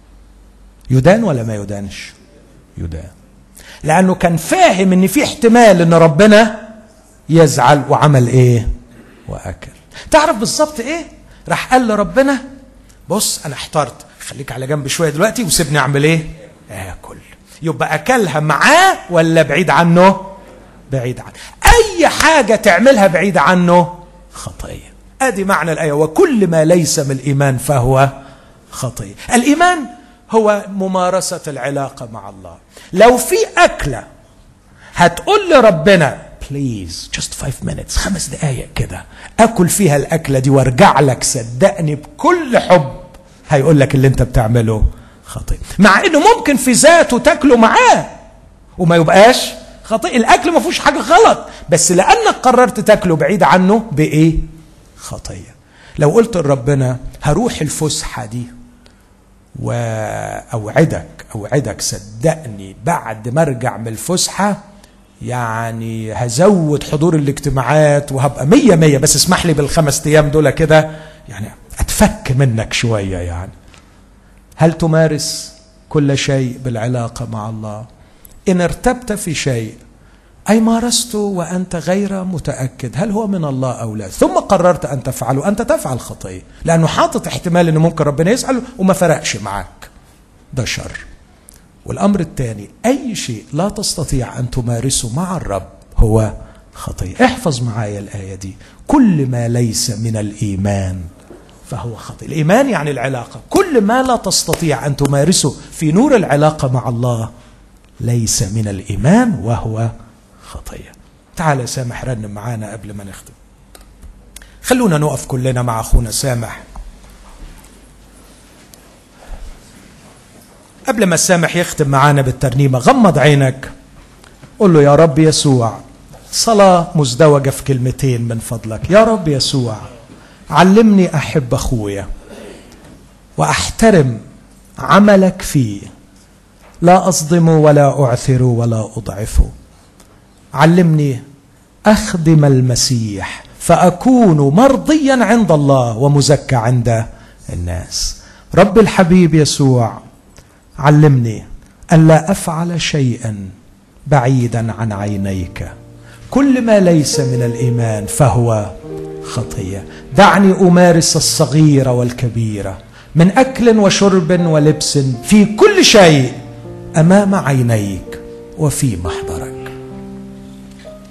يدان ولا ما يدانش يدان لانه كان فاهم ان في احتمال ان ربنا يزعل وعمل ايه واكل تعرف بالظبط ايه راح قال لربنا بص انا احترت خليك على جنب شويه دلوقتي وسيبني اعمل ايه اكل يبقى اكلها معاه ولا بعيد عنه بعيد عنه اي حاجه تعملها بعيد عنه خطيه ادي معنى الايه وكل ما ليس من الايمان فهو خطيه الايمان هو ممارسه العلاقه مع الله لو في اكله هتقول لربنا بليز جاست فايف مينتس خمس دقايق كده اكل فيها الاكله دي وارجع لك صدقني بكل حب هيقول لك اللي انت بتعمله خطيئة مع انه ممكن في ذاته تاكله معاه وما يبقاش خطيئة الاكل ما فيهوش حاجه غلط بس لانك قررت تاكله بعيد عنه بايه خطيه لو قلت لربنا هروح الفسحه دي واوعدك اوعدك صدقني بعد ما ارجع من الفسحه يعني هزود حضور الاجتماعات وهبقى مية مية بس اسمح لي بالخمس ايام دول كده يعني اتفك منك شويه يعني هل تمارس كل شيء بالعلاقه مع الله ان ارتبت في شيء اي مارسته وانت غير متاكد هل هو من الله او لا ثم قررت ان تفعله انت تفعل خطيه لانه حاطط احتمال انه ممكن ربنا يسال وما فرقش معك ده شر والامر الثاني اي شيء لا تستطيع ان تمارسه مع الرب هو خطيه احفظ معايا الايه دي كل ما ليس من الايمان فهو خطية الإيمان يعني العلاقة كل ما لا تستطيع أن تمارسه في نور العلاقة مع الله ليس من الإيمان وهو خطية تعال سامح رنم معانا قبل ما نختم خلونا نقف كلنا مع أخونا سامح قبل ما السامح يختم معانا بالترنيمة غمض عينك قل له يا رب يسوع صلاة مزدوجة في كلمتين من فضلك يا رب يسوع علمني احب اخويا واحترم عملك فيه لا اصدم ولا اعثر ولا اضعف علمني اخدم المسيح فاكون مرضيا عند الله ومزكى عند الناس رب الحبيب يسوع علمني ان لا افعل شيئا بعيدا عن عينيك كل ما ليس من الايمان فهو خطيه دعني امارس الصغيره والكبيره من اكل وشرب ولبس في كل شيء امام عينيك وفي محضرك